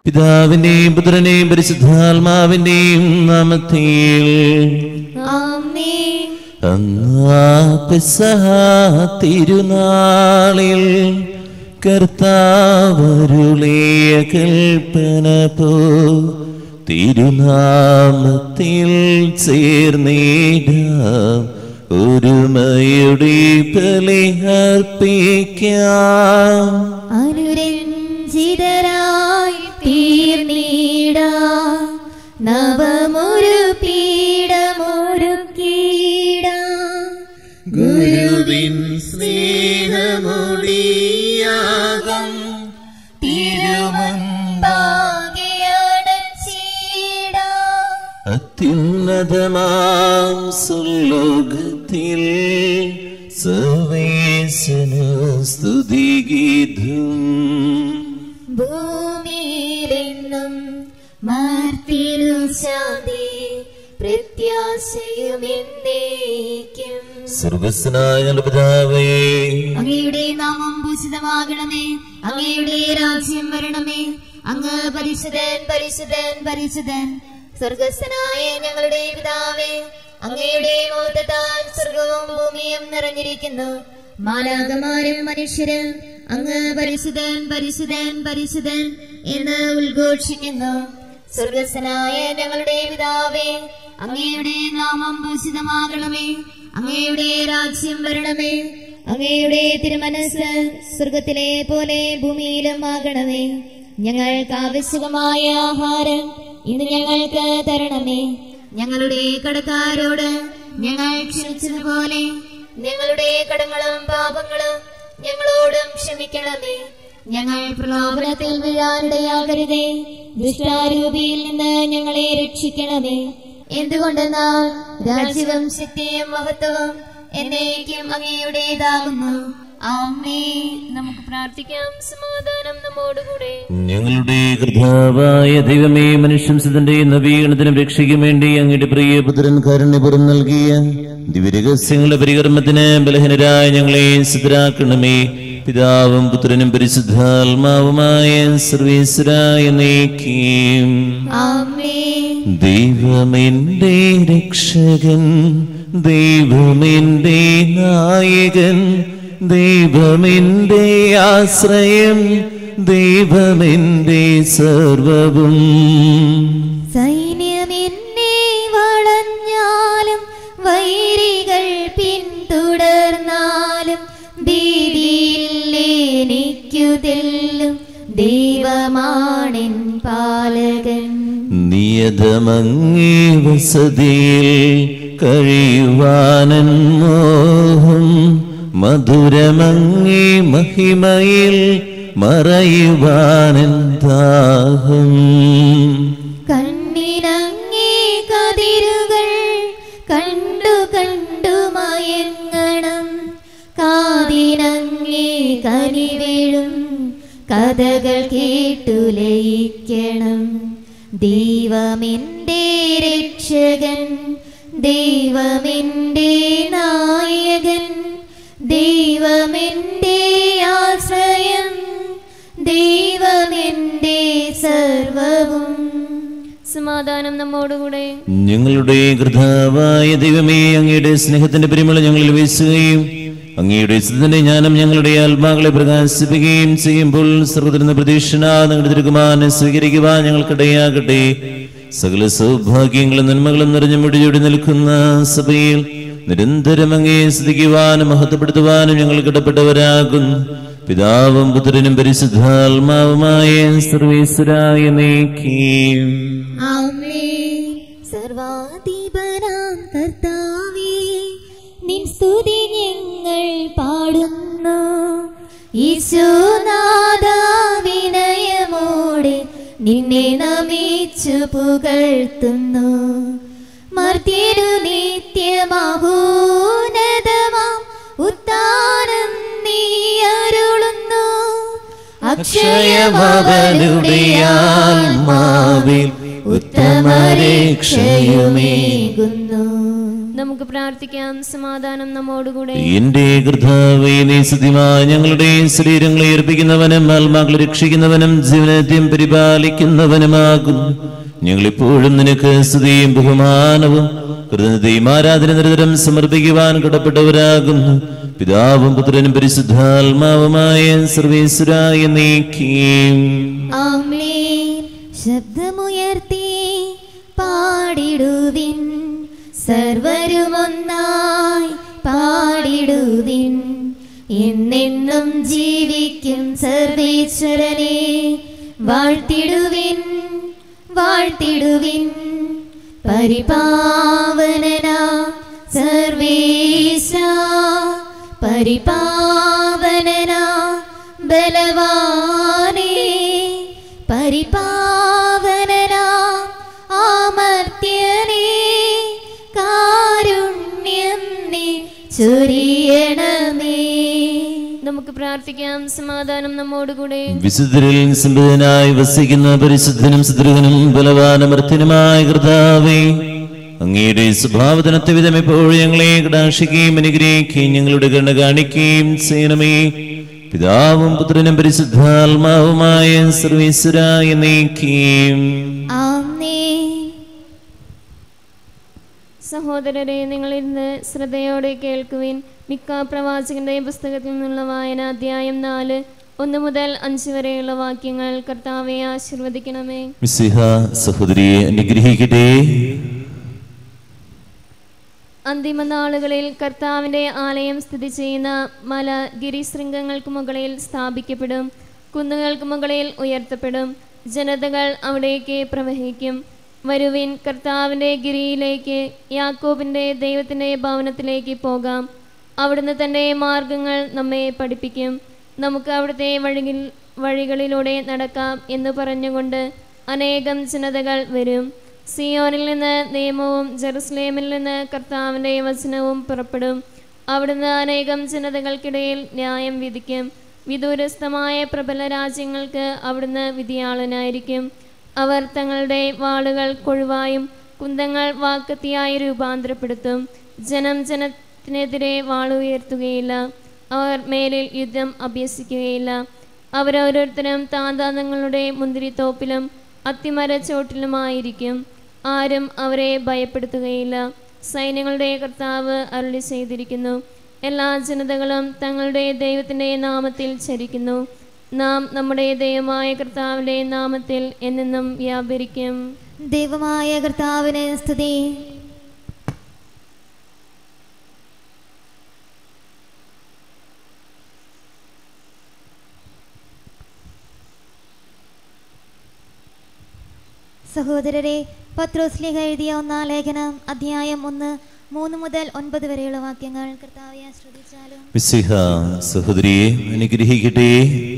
പിതാവിന്റെയും പുത്രന്റെയും പരിശുദ്ധാത്മാവിന്റെയും നാമത്തിൽ ആമേൻ അന്നാ പെസഹ തിരുനാളിൽ കർത്താവരുളിയ കൽപ്പന പോ തിരുനാമത്തിൽ ചേർന്നിടാം ഒരുമയുടെ ബലി അർപ്പിക്കാം അനുരഞ്ജിതരായി തീർന്നീട നവമൊരു പീഠമൊരുക്കീട ഗുരുവിൻ സ്നേഹമൊടിയാകം തിരുമുമ്പാകെയടച്ചീട അത്യുന്നതമാം സുലോകത്തിൽ സർവേശനു സ്തുതിഗീതം ഭൂമിയിലെന്നും മാർത്തിരു ശാന്തി പ്രത്യാശയും എന്നേക്കും സർവസ്നായ പിതാവേ അങ്ങയുടെ നാമം പൂജിതമാകണമേ അങ്ങയുടെ രാജ്യം വരണമേ അങ്ങ് പരിശുദ്ധൻ പരിശുദ്ധൻ പരിശുദ്ധൻ സ്വർഗസ്ഥനായ ഞങ്ങളുടെ പിതാവേ അങ്ങയുടെ മോദത്താൽ സ്വർഗവും ഭൂമിയും നിറഞ്ഞിരിക്കുന്നു മാലാകമാരും മനുഷ്യരും അങ്ങ് പരിശുദ്ധൻ പരിശുദ്ധൻ പരിശുദ്ധൻ എന്ന് ഉദ്ഘോഷിക്കുന്നു സ്വർഗസ്ഥനായ ഞങ്ങളുടെ പിതാവേ അങ്ങയുടെ നാമം ഭൂഷിതമാകണമേ അങ്ങയുടെ രാജ്യം വരണമേ അങ്ങയുടെ തിരുമനസ് സ്വർഗത്തിലെ പോലെ ഭൂമിയിലും ആകണമേ ഞങ്ങൾക്ക് ആവശ്യകമായ ആഹാരം ഇന്ന് ഞങ്ങൾക്ക് തരണമേ ഞങ്ങളുടെ കടക്കാരോട് ഞങ്ങൾ ക്ഷമിച്ചതുപോലെ ഞങ്ങളുടെ കടങ്ങളും പാപങ്ങളും ഞങ്ങളോടും ക്ഷമിക്കണമേ ഞങ്ങൾ പ്രലോഭനത്തിൽ വീഴാനിടയാകരുതേ ദുഷ്ടാരൂപിയിൽ നിന്ന് ഞങ്ങളെ രക്ഷിക്കണമേ എന്തുകൊണ്ടെന്നാൽ രാജ്യവും ശക്തിയും മഹത്വവും എന്നേക്കും അങ്ങയുടേതാകുന്നു ആമേ നമുക്ക് പ്രാർത്ഥിക്കാം സമാധാനം നമ്മോടുകൂടെ ഞങ്ങളുടെ കർത്താവായ ദൈവമേ മനുഷ്യംസത്തിന്റെ നവീകരണത്തിനും രക്ഷയ്ക്കും വേണ്ടി അങ്ങയുടെ പ്രിയ പുത്രൻ കാരുണ്യപുരം നൽകിയ ദിവ്യരഹസ്യങ്ങളുടെ പരികർമ്മത്തിന് ബലഹീനരായ ഞങ്ങളെ സിദ്ധരാക്കണമേ പിതാവും പുത്രനും പരിശുദ്ധാത്മാവുമായ സർവീശ്വരായ നീക്കിയും ആമേ ദൈവമെന്റെ രക്ഷകൻ ദൈവമെന്റെ നായകൻ ദൈവമെന്റെ ആശ്രയം ദൈവമെന്റെ സർവവും സൈന്യമെന്നെ വളഞ്ഞാലും വൈരികൾ പിന്തുടർന്നാലും ഭീതിയില്ലെനിക്കു തെല്ലും ദൈവമാണെൻ പാലകൻ നിയതമങ്ങേ വസതിയിൽ കഴിയുവാനൻ മോഹം മധുരമങ്ങേ മഹിമയിൽ മറയുവാനൻ ദാഹം കണ്ണിനങ്ങേ കതിരുകൾ കണ്ടു കണ്ടു മയങ്ങണം കാതിനങ്ങേ കനിവേഴും കഥകൾ കേട്ടു ലയിക്കണം ദൈവമെന്റെ രക്ഷകൻ ദൈവമെന്റെ നായകൻ ദൈവമെന്റെ ആശ്രയം ദൈവമെന്റെ സർവവും സമാധാനം നമ്മോടുകൂടെ ഞങ്ങളുടെ കൃതാവായ ദൈവമേ അങ്ങയുടെ സ്നേഹത്തിന്റെ പരിമള ഞങ്ങളിൽ വീശുകയും അങ്ങയുടെ സ്ഥിതിന്റെ ജ്ഞാനം ഞങ്ങളുടെ ആത്മാക്കളെ പ്രകാശിപ്പിക്കുകയും ചെയ്യുമ്പോൾ സർവ്വതിരുന്ന പ്രതീക്ഷണ നിങ്ങളുടെ തിരുകുമാരനെ സ്വീകരിക്കുവാൻ ഞങ്ങൾക്കിടയാകട്ടെ സകല സൗഭാഗ്യങ്ങളും നന്മകളും നിറഞ്ഞു മുടിചൂടി നിൽക്കുന്ന സഭയിൽ നിരന്തരം അങ്ങേ സ്തുതിക്കുവാനും മഹത്വപ്പെടുത്തുവാനും ഞങ്ങൾ കിടപ്പെട്ടവരാകുന്നു പിതാവും പുത്രനും പരിശുദ്ധാത്മാവുമായ സർവീശ്വരായ നീക്കിയും ആമേൻ. സർവാധിപനാം കർത്താവേ നിൻ സ്തുതി ഞങ്ങൾ പാടുന്നു ഈശോനാഥ വിനയമോടെ നിന്നെ നമിച്ചു പുകഴ്ത്തുന്നു മർത്യരു നിത്യമാഹൂനതമാം ഉത്താനം നീ അരുളുന്നു അക്ഷയമവനുടെ ആത്മാവിൽ ഉത്തമരക്ഷയുമേ ഉത്തമരക്ഷയുമേകുന്നു നമുക്ക് പ്രാർത്ഥിക്കാം സമാധാനം നമ്മോടുകൂടെ എന്റെ കർത്താവേ നീ സത്യമായി ഞങ്ങളുടെ ശരീരങ്ങളെ ഏർപ്പിക്കുന്നവനും ആത്മാക്കളെ രക്ഷിക്കുന്നവനും ജീവനത്യം പരിപാലിക്കുന്നവനുമാകുന്നു ഞങ്ങളിപ്പോഴും നിനക്ക് സ്തുതിയും ബഹുമാനവും കൃതജ്ഞതയും ആരാധന നിരന്തരം സമർപ്പിക്കുവാൻ കടപ്പെട്ടവരാകുന്നു പിതാവും പുത്രനും പരിശുദ്ധാത്മാവുമായ സർവേശ്വരായ നീക്കിയും ആമേൻ ശബ്ദമുയർത്തി പാടിടുവിൻ സർവരുമൊന്നായി പാടിടുവിൻ എന്നെന്നും ജീവിക്കും സർവേശ്വരനെ വാഴ്ത്തിടുവിൻ വാഴ്ത്തിടുവിൻ പരിപാവനന സർവേശ പരിപാവനന ബലവാനേ പരിപാവനന ആമർത്യനേ കാരുണ്യം നീ ചൊരിയണമേ നമുക്ക് പ്രാർത്ഥിക്കാം സമാധാനം നമ്മോടുകൂടെ വിശുദ്ധരിൽ സമ്പന്നനായി വസിക്കുന്ന പരിശുദ്ധനും സുദൃഹനും ബലവാനമർത്തിനുമായ കർത്താവേ അങ്ങയുടെ സ്വഭാവത്തിനത്തെ വിധം എപ്പോഴും ഞങ്ങളെ കടാക്ഷിക്കുകയും അനുഗ്രഹിക്കുകയും ഞങ്ങളുടെ കണ്ണ് കാണിക്കുകയും ചെയ്യണമേ പിതാവും പുത്രനും പരിശുദ്ധാത്മാവുമായ സർവീശ്വരായ നീക്കുകയും ആമേൻ സഹോദരരെ നിങ്ങളിരുന്ന് ശ്രദ്ധയോടെ കേൾക്കുവിൻ മിക്ക പ്രവാചകന്റെ പുസ്തകത്തിൽ നിന്നുള്ള വായന അധ്യായം നാല് ഒന്ന് മുതൽ അഞ്ച് വരെയുള്ള വാക്യങ്ങൾ കർത്താവെ ആശീർവദിക്കണമേ മിസ്സിഹ സഹോദരിയെ അനുഗ്രഹിക്കട്ടെ അന്തിമ നാളുകളിൽ കർത്താവിന്റെ ആലയം സ്ഥിതി ചെയ്യുന്ന മല ഗിരിശൃംഗങ്ങൾക്ക് മുകളിൽ സ്ഥാപിക്കപ്പെടും കുന്നുകൾക്ക് മുകളിൽ ഉയർത്തപ്പെടും ജനതകൾ അവിടേക്ക് പ്രവഹിക്കും വരുവിൻ കർത്താവിന്റെ ഗിരിയിലേക്ക് യാക്കോബിന്റെ ദൈവത്തിന്റെ ഭവനത്തിലേക്ക് പോകാം അവിടുന്ന് തന്റെ മാർഗങ്ങൾ നമ്മെ പഠിപ്പിക്കും നമുക്ക് അവിടുത്തെ വഴിയിൽ വഴികളിലൂടെ നടക്കാം എന്ന് പറഞ്ഞുകൊണ്ട് അനേകം ജനതകൾ വരും സിയോനിൽ നിന്ന് നിയമവും ജെറുസലേമിൽ നിന്ന് കർത്താവിൻ്റെ വചനവും പുറപ്പെടും അവിടുന്ന് അനേകം ജനതകൾക്കിടയിൽ ന്യായം വിധിക്കും വിദൂരസ്ഥമായ പ്രബല രാജ്യങ്ങൾക്ക് അവിടുന്ന് വിധിയാളനായിരിക്കും അവർ തങ്ങളുടെ വാളുകൾ കൊഴുവായും കുന്തങ്ങൾ വാക്കത്തിയായി രൂപാന്തരപ്പെടുത്തും ജനം ജനത്തിനെതിരെ വാളുയർത്തുകയില്ല അവർ മേലിൽ യുദ്ധം അഭ്യസിക്കുകയില്ല അവരോരോരുത്തരും താന്താന്തങ്ങളുടെ മുന്തിരിത്തോപ്പിലും അത്തിമരച്ചോട്ടിലുമായിരിക്കും ആരും അവരെ ഭയപ്പെടുത്തുകയില്ല സൈന്യങ്ങളുടെ കർത്താവ് അരുളി ചെയ്തിരിക്കുന്നു എല്ലാ ജനതകളും തങ്ങളുടെ ദൈവത്തിൻ്റെ നാമത്തിൽ ചരിക്കുന്നു നാം നമ്മുടെ ദൈവമായ കർത്താവിൻ്റെ നാമത്തിൽ എന്നെന്നും വ്യാപരിക്കും ദൈവമായ കർത്താവിന് സ്തുതി സഹോദരരെ പത്രോസ്ലിഹ എഴുതിയ ഒന്നാം ലേഖനം അധ്യായം ഒന്ന് മൂന്ന് മുതൽ ഒൻപത് വരെയുള്ള വാക്യങ്ങൾ കർത്താവെ ആശ്രദിച്ചാലും മിസ്സിഹ സഹോദരിയെ അനുഗ്രഹിക്കട്ടെ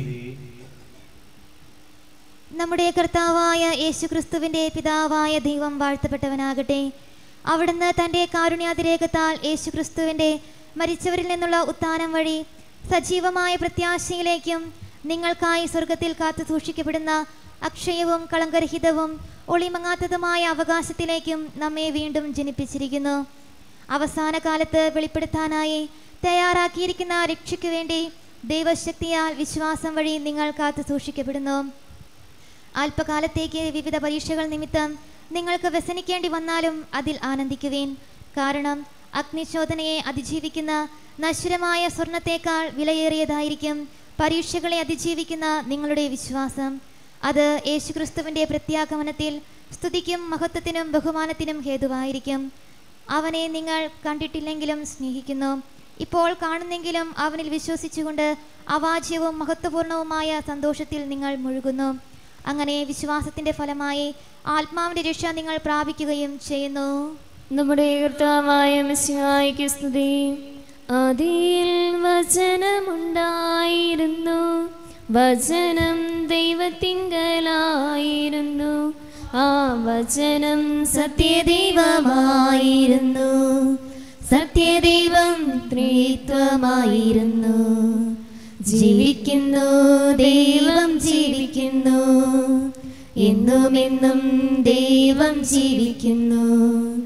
നമ്മുടെ കർത്താവായ യേശുക്രിസ്തുവിന്റെ പിതാവായ ദൈവം വാഴ്ത്തപ്പെട്ടവനാകട്ടെ അവിടുന്ന് തൻ്റെ കാരുണ്യാതിരേകത്താൽ യേശുക്രിസ്തുവിന്റെ മരിച്ചവരിൽ നിന്നുള്ള ഉത്ഥാനം വഴി സജീവമായ പ്രത്യാശയിലേക്കും നിങ്ങൾക്കായി സ്വർഗത്തിൽ കാത്തു സൂക്ഷിക്കപ്പെടുന്ന അക്ഷയവും കളങ്കരഹിതവും ഒളിമങ്ങാത്തതുമായ അവകാശത്തിലേക്കും നമ്മെ വീണ്ടും ജനിപ്പിച്ചിരിക്കുന്നു അവസാന കാലത്ത് വെളിപ്പെടുത്താനായി തയ്യാറാക്കിയിരിക്കുന്ന രക്ഷയ്ക്കു വേണ്ടി ദൈവശക്തിയാൽ വിശ്വാസം വഴി നിങ്ങൾ കാത്തു സൂക്ഷിക്കപ്പെടുന്നു അല്പകാലത്തേക്ക് വിവിധ പരീക്ഷകൾ നിമിത്തം നിങ്ങൾക്ക് വ്യസനിക്കേണ്ടി വന്നാലും അതിൽ ആനന്ദിക്കുവേൻ കാരണം അഗ്നിശോധനയെ അതിജീവിക്കുന്ന നശ്വരമായ സ്വർണത്തേക്കാൾ വിലയേറിയതായിരിക്കും പരീക്ഷകളെ അതിജീവിക്കുന്ന നിങ്ങളുടെ വിശ്വാസം അത് യേശുക്രിസ്തുവിൻ്റെ പ്രത്യാഗമനത്തിൽ സ്തുതിക്കും മഹത്വത്തിനും ബഹുമാനത്തിനും ഹേതുവായിരിക്കും അവനെ നിങ്ങൾ കണ്ടിട്ടില്ലെങ്കിലും സ്നേഹിക്കുന്നു ഇപ്പോൾ കാണുന്നെങ്കിലും അവനിൽ വിശ്വസിച്ചുകൊണ്ട് അവാച്യവും മഹത്വപൂർണവുമായ സന്തോഷത്തിൽ നിങ്ങൾ മുഴുകുന്നു അങ്ങനെ വിശ്വാസത്തിന്റെ ഫലമായി ആത്മാവിന്റെ രക്ഷ നിങ്ങൾ പ്രാപിക്കുകയും ചെയ്യുന്നു നമ്മുടെ കർത്താവായ മിശിഹായ്ക്ക് സ്തുതി ആദിയിൽ വചനമുണ്ടായിരുന്നു വചനം ദൈവത്തിങ്കലായിരുന്നു ആ വചനം സത്യദൈവമായിരുന്നു സത്യദൈവം ത്രിത്വമായിരുന്നു ജീവിക്കുന്നു ദൈവം ജീവിക്കുന്നു എന്നും എന്നും ദൈവം ജീവിക്കുന്നു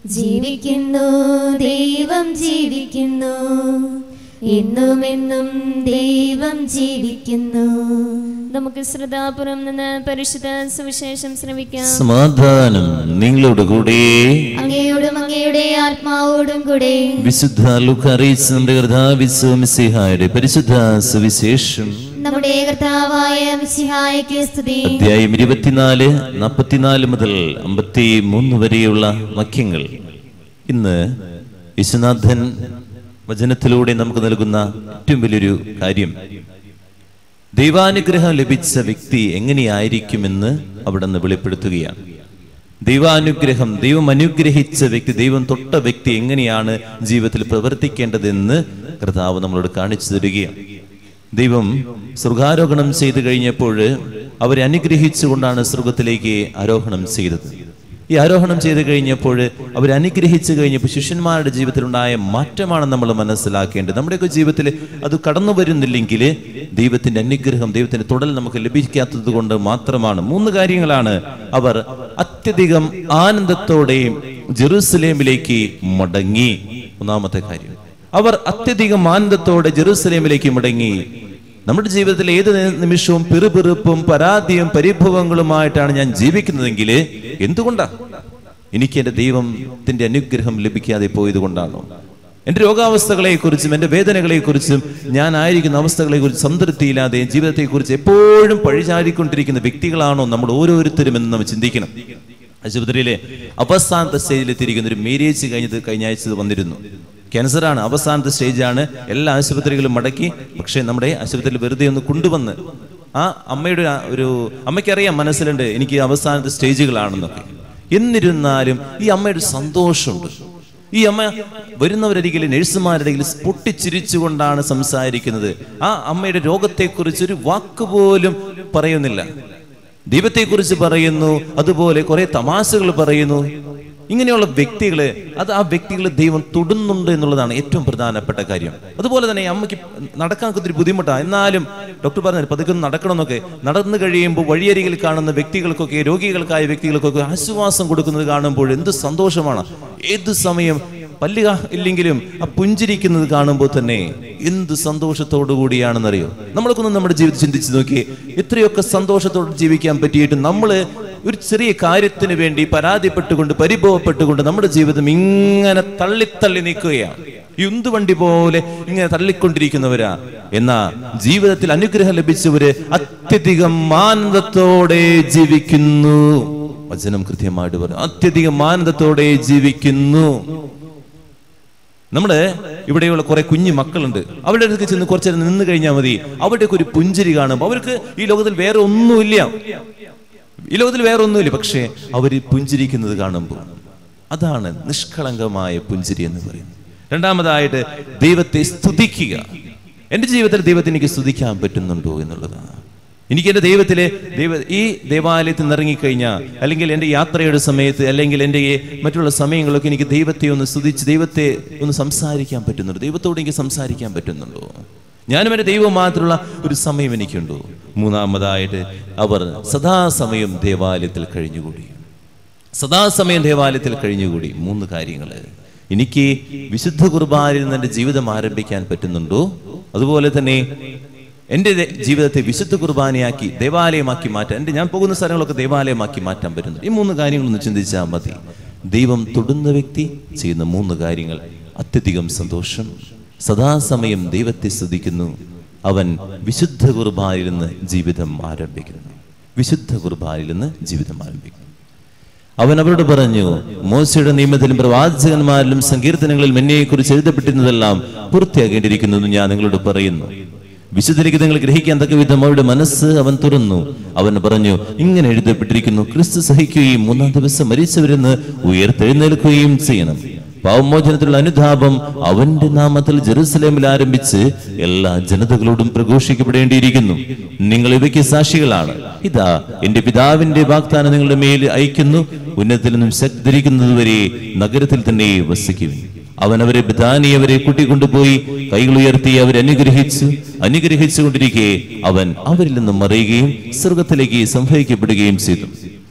ജീവിക്കുന്നു ദൈവം ജീവിക്കുന്നു എന്നുമെന്നും ദൈവം ജീവിക്കുന്നു നമുക്ക് ശ്രദ്ധാപുരം നിന്ന് പരിശുദ്ധ സുവിശേഷം ശ്രമിക്കാം സമാധാനം നിങ്ങളോട് കൂടെ അങ്ങയോടും അങ്ങയുടെ ആത്മാവോടും കൂടെ വിശുദ്ധ ലുക്ക് അറിയിച്ച നമ്മുടെ കർത്താവിശ്വമിസിഹായുടെ പരിശുദ്ധ സുവിശേഷം നമ്മുടെ കർത്താവായ മിശിഹായക്ക് സ്തുതി അധ്യായം ഇരുപത്തിനാല് നാൽപ്പത്തിനാല് മുതൽ അമ്പത്തി മൂന്ന് വരെയുള്ള വാക്യങ്ങൾ ഇന്ന് യേശുനാഥൻ വചനത്തിലൂടെ നമുക്ക് നൽകുന്ന ഏറ്റവും വലിയൊരു കാര്യം ദൈവാനുഗ്രഹം ലഭിച്ച വ്യക്തി എങ്ങനെയായിരിക്കുമെന്ന് അവിടെ നിന്ന് വെളിപ്പെടുത്തുകയാണ് ദൈവാനുഗ്രഹം ദൈവം അനുഗ്രഹിച്ച വ്യക്തി ദൈവം തൊട്ട വ്യക്തി എങ്ങനെയാണ് ജീവിതത്തിൽ പ്രവർത്തിക്കേണ്ടതെന്ന് കർത്താവ് നമ്മളോട് കാണിച്ചു തരികയാണ് ദൈവം സ്വർഗാരോഹണം ചെയ്തു കഴിഞ്ഞപ്പോൾ അവരെ അനുഗ്രഹിച്ചുകൊണ്ടാണ് സ്വർഗത്തിലേക്ക് ആരോഹണം ചെയ്തത് ഈ ആരോഹണം ചെയ്തു കഴിഞ്ഞപ്പോൾ അവർ അനുഗ്രഹിച്ചു കഴിഞ്ഞപ്പോൾ ശിഷ്യന്മാരുടെ ജീവിതത്തിലുണ്ടായ മാറ്റമാണ് നമ്മൾ മനസ്സിലാക്കേണ്ടത് നമ്മുടെയൊക്കെ ജീവിതത്തിൽ അത് കടന്നു വരുന്നില്ലെങ്കിൽ ദൈവത്തിന്റെ അനുഗ്രഹം ദൈവത്തിന്റെ തുടൽ നമുക്ക് ലഭിക്കാത്തത് കൊണ്ട് മാത്രമാണ് മൂന്ന് കാര്യങ്ങളാണ് അവർ അത്യധികം ആനന്ദത്തോടെ ജെറൂസലേമിലേക്ക് മടങ്ങി ഒന്നാമത്തെ കാര്യം അവർ അത്യധികം ആനന്ദത്തോടെ ജെറൂസലേമിലേക്ക് മടങ്ങി നമ്മുടെ ജീവിതത്തിൽ ഏത് നി- നിമിഷവും പിറുപിറുപ്പും പരാതിയും പരിഭവങ്ങളുമായിട്ടാണ് ഞാൻ ജീവിക്കുന്നതെങ്കിൽ എന്തുകൊണ്ടാ എനിക്ക് എൻ്റെ ദൈവത്തിന്റെ അനുഗ്രഹം ലഭിക്കാതെ പോയത് കൊണ്ടാണോ എൻ്റെ രോഗാവസ്ഥകളെക്കുറിച്ചും എൻ്റെ വേദനകളെക്കുറിച്ചും ഞാൻ ആയിരിക്കുന്ന അവസ്ഥകളെക്കുറിച്ച് സംതൃപ്തിയില്ലാതെ ജീവിതത്തെക്കുറിച്ച് എപ്പോഴും പഴിചാരിക്കൊണ്ടിരിക്കുന്ന വ്യക്തികളാണോ നമ്മൾ ഓരോരുത്തരും എന്ന് നമ്മൾ ചിന്തിക്കണം ആശുപത്രിയിലെ അവസാനത്തെ സ്റ്റേജിലെത്തിയിരിക്കുന്ന ഒരു മേരേജ് കഴിഞ്ഞത് കഴിഞ്ഞ ആഴ്ച വന്നിരുന്നു ക്യാൻസറാണ് അവസാനത്തെ സ്റ്റേജാണ് എല്ലാ ആശുപത്രികളും മടക്കി പക്ഷേ നമ്മുടെ ആശുപത്രിയിൽ വെറുതെ ഒന്ന് കൊണ്ടുവന്ന് ആ അമ്മയുടെ ആ ഒരു അമ്മയ്ക്കറിയാം മനസ്സിലുണ്ട് എനിക്ക് അവസാനത്തെ സ്റ്റേജുകളാണെന്നൊക്കെ എന്നിരുന്നാലും ഈ അമ്മയുടെ ഒരു സന്തോഷമുണ്ട് ഈ അമ്മ വരുന്നവരരികിൽ നഴ്സുമാരരികിൽ പൊട്ടിച്ചിരിച്ചുകൊണ്ടാണ് സംസാരിക്കുന്നത് ആ അമ്മയുടെ രോഗത്തെക്കുറിച്ച് ഒരു വാക്ക് പോലും പറയുന്നില്ല ദൈവത്തെക്കുറിച്ച് പറയുന്നു അതുപോലെ കുറെ തമാശകൾ പറയുന്നു ഇങ്ങനെയുള്ള വ്യക്തികള് അത് ആ വ്യക്തികൾ ദൈവം തൊടുന്നുണ്ട് എന്നുള്ളതാണ് ഏറ്റവും പ്രധാനപ്പെട്ട കാര്യം അതുപോലെ തന്നെ ഈ അമ്മയ്ക്ക് നടക്കാൻ ഒത്തിരി ബുദ്ധിമുട്ടാണ് എന്നാലും ഡോക്ടർ പറഞ്ഞു പതുക്കെ ഒന്ന് നടക്കണമെന്നൊക്കെ നടന്നു കഴിയുമ്പോൾ വഴിയരികിൽ കാണുന്ന വ്യക്തികൾക്കൊക്കെ രോഗികൾക്കായ വ്യക്തികൾക്കൊക്കെ ആശ്വാസം കൊടുക്കുന്നത് കാണുമ്പോൾ എന്ത് സന്തോഷമാണ് ഏത് സമയം പല്ലുക ഇല്ലെങ്കിലും ആ പുഞ്ചിരിക്കുന്നത് കാണുമ്പോൾ തന്നെ എന്ത് സന്തോഷത്തോടു കൂടിയാണെന്നറിയോ നമ്മളൊക്കെ നമ്മുടെ ജീവിതം ചിന്തിച്ച് നോക്കി എത്രയൊക്കെ സന്തോഷത്തോടെ ജീവിക്കാൻ പറ്റിയിട്ട് നമ്മൾ ഒരു ചെറിയ കാര്യത്തിന് വേണ്ടി പരാതിപ്പെട്ടുകൊണ്ട് പരിഭവപ്പെട്ടുകൊണ്ട് നമ്മുടെ ജീവിതം ഇങ്ങനെ തള്ളിത്തള്ളി നിൽക്കുകയാണ് ഈ ഉന്തുവണ്ടി പോലെ ഇങ്ങനെ തള്ളിക്കൊണ്ടിരിക്കുന്നവരാ എന്നാ ജീവിതത്തിൽ അനുഗ്രഹം ലഭിച്ചവര് അത്യധികം ആനന്ദത്തോടെ ജീവിക്കുന്നു വചനം കൃത്യമായിട്ട് പറഞ്ഞു അത്യധികം ആനന്ദത്തോടെ ജീവിക്കുന്നു നമ്മുടെ ഇവിടെയുള്ള കുറെ കുഞ്ഞു മക്കളുണ്ട് അവരുടെ അടുത്ത് ചെന്ന് കുറച്ചു നേരം നിന്ന് കഴിഞ്ഞാൽ മതി അവരുടെയൊക്കെ ഒരു പുഞ്ചിരി കാണുമ്പോൾ അവർക്ക് ഈ ലോകത്തിൽ വേറെ ഒന്നുമില്ല ഈ ലോകത്തിൽ വേറെ ഒന്നുമില്ല പക്ഷേ അവർ പുഞ്ചിരിക്കുന്നത് കാണുമ്പോൾ അതാണ് നിഷ്കളങ്കമായ പുഞ്ചിരി എന്ന് പറയുന്നത് രണ്ടാമതായിട്ട് ദൈവത്തെ സ്തുതിക്കുക എൻ്റെ ജീവിതത്തിൽ ദൈവത്തെ എനിക്ക് സ്തുതിക്കാൻ പറ്റുന്നുണ്ടോ എന്നുള്ളതാണ് എനിക്ക് എൻ്റെ ദൈവത്തിലെ ദൈവ ഈ ദേവാലയത്തിൽ നിന്ന് ഇറങ്ങിക്കഴിഞ്ഞാൽ അല്ലെങ്കിൽ എൻ്റെ യാത്രയുടെ സമയത്ത് അല്ലെങ്കിൽ എൻ്റെ ഈ മറ്റുള്ള സമയങ്ങളൊക്കെ എനിക്ക് ദൈവത്തെ ഒന്ന് സ്തുതിച്ച് ദൈവത്തെ ഒന്ന് സംസാരിക്കാൻ പറ്റുന്നുണ്ടോ ദൈവത്തോട് എനിക്ക് സംസാരിക്കാൻ പറ്റുന്നുണ്ടോ ഞാനും എൻ്റെ ദൈവം മാത്രമുള്ള ഒരു സമയം എനിക്കുണ്ടോ മൂന്നാമതായിട്ട് അവർ സദാസമയം ദേവാലയത്തിൽ കഴിഞ്ഞുകൂടി സദാസമയം ദേവാലയത്തിൽ കഴിഞ്ഞുകൂടി മൂന്ന് കാര്യങ്ങൾ എനിക്ക് വിശുദ്ധ കുർബാനയിൽ നിന്ന് എൻ്റെ ജീവിതം ആരംഭിക്കാൻ പറ്റുന്നുണ്ടോ അതുപോലെ തന്നെ എൻ്റെ ദേ- ജീവിതത്തെ വിശുദ്ധ കുർബാനയാക്കി ദേവാലയമാക്കി മാറ്റാൻ എൻ്റെ ഞാൻ പോകുന്ന സ്ഥലങ്ങളൊക്കെ ദേവാലയമാക്കി മാറ്റാൻ പറ്റുന്നു ഈ മൂന്ന് കാര്യങ്ങളൊന്ന് ചിന്തിച്ചാൽ മതി ദൈവം തൊടുന്ന വ്യക്തി ചെയ്യുന്ന മൂന്ന് കാര്യങ്ങൾ അത്യധികം സന്തോഷം സദാസമയം ദൈവത്തെ സ്തുതിക്കുന്നു അവൻ വിശുദ്ധ കുർബാനയിൽ നിന്ന് ജീവിതം ആരംഭിക്കുന്നു വിശുദ്ധ കുർബാനയിൽ നിന്ന് ജീവിതം ആരംഭിക്കുന്നു അവൻ അവരോട് പറഞ്ഞു മോശയുടെ നിയമത്തിലും പ്രവാചകന്മാരിലും സങ്കീർത്തനങ്ങളിലും എന്നെക്കുറിച്ച് എഴുതപ്പെട്ടിരുന്നതെല്ലാം പൂർത്തിയാകേണ്ടിയിരിക്കുന്നു എന്ന് ഞാൻ നിങ്ങളോട് പറയുന്നു വിശുദ്ധലിഖിതങ്ങൾ ഗ്രഹിക്കാൻ തക്ക വിധം അവരുടെ മനസ്സ് അവൻ തുറന്നു അവൻ പറഞ്ഞു ഇങ്ങനെ എഴുതപ്പെട്ടിരിക്കുന്നു ക്രിസ്തു സഹിക്കുകയും മൂന്നാം ദിവസം മരിച്ചവരെന്ന് ഉയർത്തെഴുന്നേൽക്കുകയും ചെയ്യണം പാവമോചനത്തിലുള്ള അനുതാപം അവന്റെ നാമത്തിൽ ജെറുസലേമിൽ ആരംഭിച്ച് എല്ലാ ജനതകളോടും പ്രഘോഷിക്കപ്പെടേണ്ടിയിരിക്കുന്നു നിങ്ങൾ ഇവയ്ക്ക് സാക്ഷികളാണ് ഇതാ എന്റെ പിതാവിന്റെ വാഗ്ദാനം നിങ്ങളുടെ മേൽ അയക്കുന്നു ഉന്നതത്തിൽ നിന്നും ശക്തി ധരിക്കുന്നതുവരെ നഗരത്തിൽ തന്നെ വസിക്കും അവൻ അവരെ ബിതാനി അവരെ കൂട്ടിക്കൊണ്ടുപോയി കൈകൾ ഉയർത്തി അവരെ അനുഗ്രഹിച്ചു അനുഗ്രഹിച്ചുകൊണ്ടിരിക്കെ അവൻ അവരിൽ നിന്നും മറയുകയും സ്വർഗത്തിലേക്ക് സംഭവിക്കപ്പെടുകയും ചെയ്തു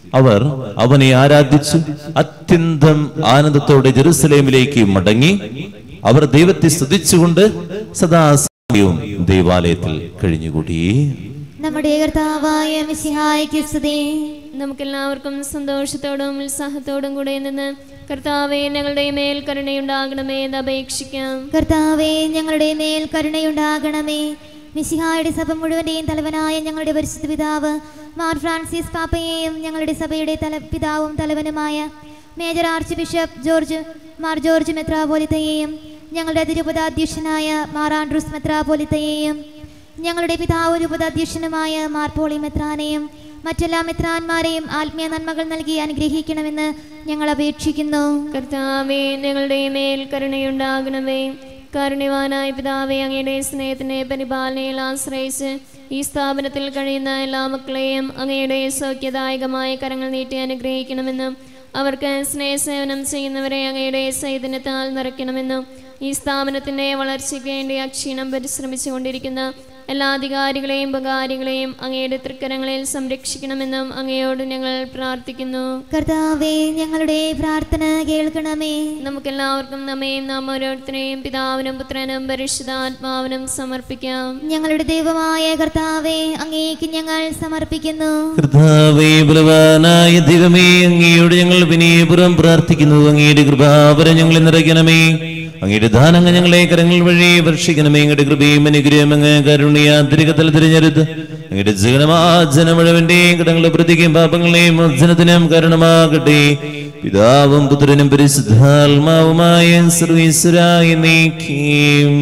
അവർ അവനെ ആരാധിച്ചു അത്യന്തം ആനന്ദത്തോടെ ജെറുസലേമിലേക്ക് മടങ്ങി അവർ ദൈവത്തെ സ്തുതിച്ചുകൊണ്ട് സദാസമയവും ദൈവാലയത്തിൽ കഴിഞ്ഞുകൂടി നമ്മുടെ കർത്താവായ മിശിഹായ്ക്ക് സ്തുതി നമുക്കെല്ലാവർക്കും സന്തോഷത്തോടും ഉത്സാഹത്തോടും കൂടെ നിന്ന് കർത്താവെ ഞങ്ങളുടെ മേൽ കരുണയുണ്ടാകണമേ എന്ന് അപേക്ഷിക്കാം കർത്താവേ ഞങ്ങളുടെ മേൽ കരുണയുണ്ടാകണമേ മിശിഹായുടെ സഭ മുഴുവന്റെയും തലവനായ ഞങ്ങളുടെ പരിശുദ്ധ പിതാവ് മാർ ഫ്രാൻസിസ് പാപ്പയെയും ഞങ്ങളുടെ സഭയുടെ തല പിതാവും തലവനുമായ major archbishop George Mar George മെത്രാപോലിത്തയെയും ഞങ്ങളുടെ അതിരൂപതാധ്യക്ഷനായ മാർ ആൻഡ്രൂസ് മെത്രാപോലിത്തയെയും ഞങ്ങളുടെ പിതാവ് രൂപതാധ്യക്ഷനുമായ മാർ പോളി മെത്രാനെയും മറ്റെല്ലാ മെത്രാന്മാരെയും ആത്മീയ നന്മകൾ നൽകി അനുഗ്രഹിക്കണമെന്ന് ഞങ്ങൾ അപേക്ഷിക്കുന്നു കർത്താവെ ഞങ്ങളുടെ മേൽ കരുണയുണ്ടാകണമേ കാരുണ്യവാനായ പിതാവെ അങ്ങയുടെ സ്നേഹത്തിന്റെ പരിപാലനയിൽ ആശ്രയിച്ച് ഈ സ്ഥാപനത്തിൽ കഴിയുന്ന എല്ലാ മക്കളെയും അങ്ങയുടെ സൗഖ്യദായകമായ കരങ്ങൾ നീട്ടി അനുഗ്രഹിക്കണമെന്നും അവർക്ക് സ്നേഹസേവനം ചെയ്യുന്നവരെ അങ്ങയുടെ ചൈതന്യത്താൽ നിറയ്ക്കണമെന്നും ഈ സ്ഥാപനത്തിന്റെ വളർച്ചയ്ക്ക് വേണ്ടി അക്ഷീണം പരിശ്രമിച്ചുകൊണ്ടിരിക്കുന്ന എല്ലാ അധികാരികളെയും ഉപകാരികളെയും അങ്ങയുടെ തൃക്കരങ്ങളിൽ സംരക്ഷിക്കണമെന്നും അങ്ങയോട് ഞങ്ങൾ പ്രാർത്ഥിക്കുന്നു കർത്താവേ ഞങ്ങളുടെ പ്രാർത്ഥന കേൾക്കണമേ നമുക്കെല്ലാവർക്കും നമ്മയും നാം ഓരോരുത്തരെയും പിതാവിനും പുത്രനും പരിശുദ്ധാത്മാവിനും സമർപ്പിക്കാം ഞങ്ങളുടെ ദൈവമായ കർത്താവേ അങ്ങേക്ക് ഞങ്ങൾ സമർപ്പിക്കുന്നു കർത്താവേ ബലവാനായ ദൈവമേ അങ്ങയോട് ഞങ്ങൾ വിനയപുരം പ്രാർത്ഥിക്കുന്നു അങ്ങയുടെ കൃപാവരം ഞങ്ങളെ നിറയ്ക്കണമേ അങ്ങയുടെ ദാനങ്ങൾ ഞങ്ങളെ കരങ്ങൾ വഴി വർഷിക്കണമേ അങ്ങയുടെ കൃപയും അനുഗ്രഹം അങ്ങ് കരുണയാതിരികത്തിൽ തിരഞ്ഞെടുത്ത് അങ്ങയുടെ ജഗനമാജന മുഴുവന്റെയും കടങ്ങളുടെ പ്രതിക്കും പാപങ്ങളെയും മോചനത്തിനും കാരണമാകട്ടെ പിതാവും പുത്രനും പരിശുദ്ധാത്മാവുമായ സർവീശ്വരായി നീക്കിയും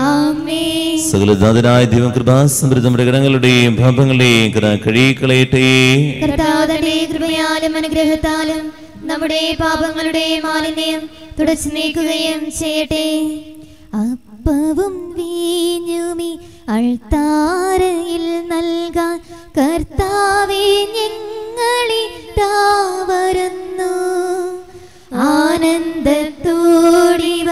ആമേൻ സകലനാഥനായ ദൈവം കൃപാസമൃദ്ധം മൃഗങ്ങളുടെയും പാപങ്ങളുടെയും കട കഴുകിക്കളയട്ടെ കർത്താവന്റെ കൃപയാലും അനുഗ്രഹത്താലും നമ്മുടെ പാപങ്ങളുടെ മാലിന്യം തുടച്ചു നീക്കുകയും ചെയ്യട്ടെ അപ്പവും വീഞ്ഞുമി അൾത്താരയിൽ നൽകാൻ കർത്താവെ ഞങ്ങളെ താവരുന്നു ആനന്ദത്തോടിവ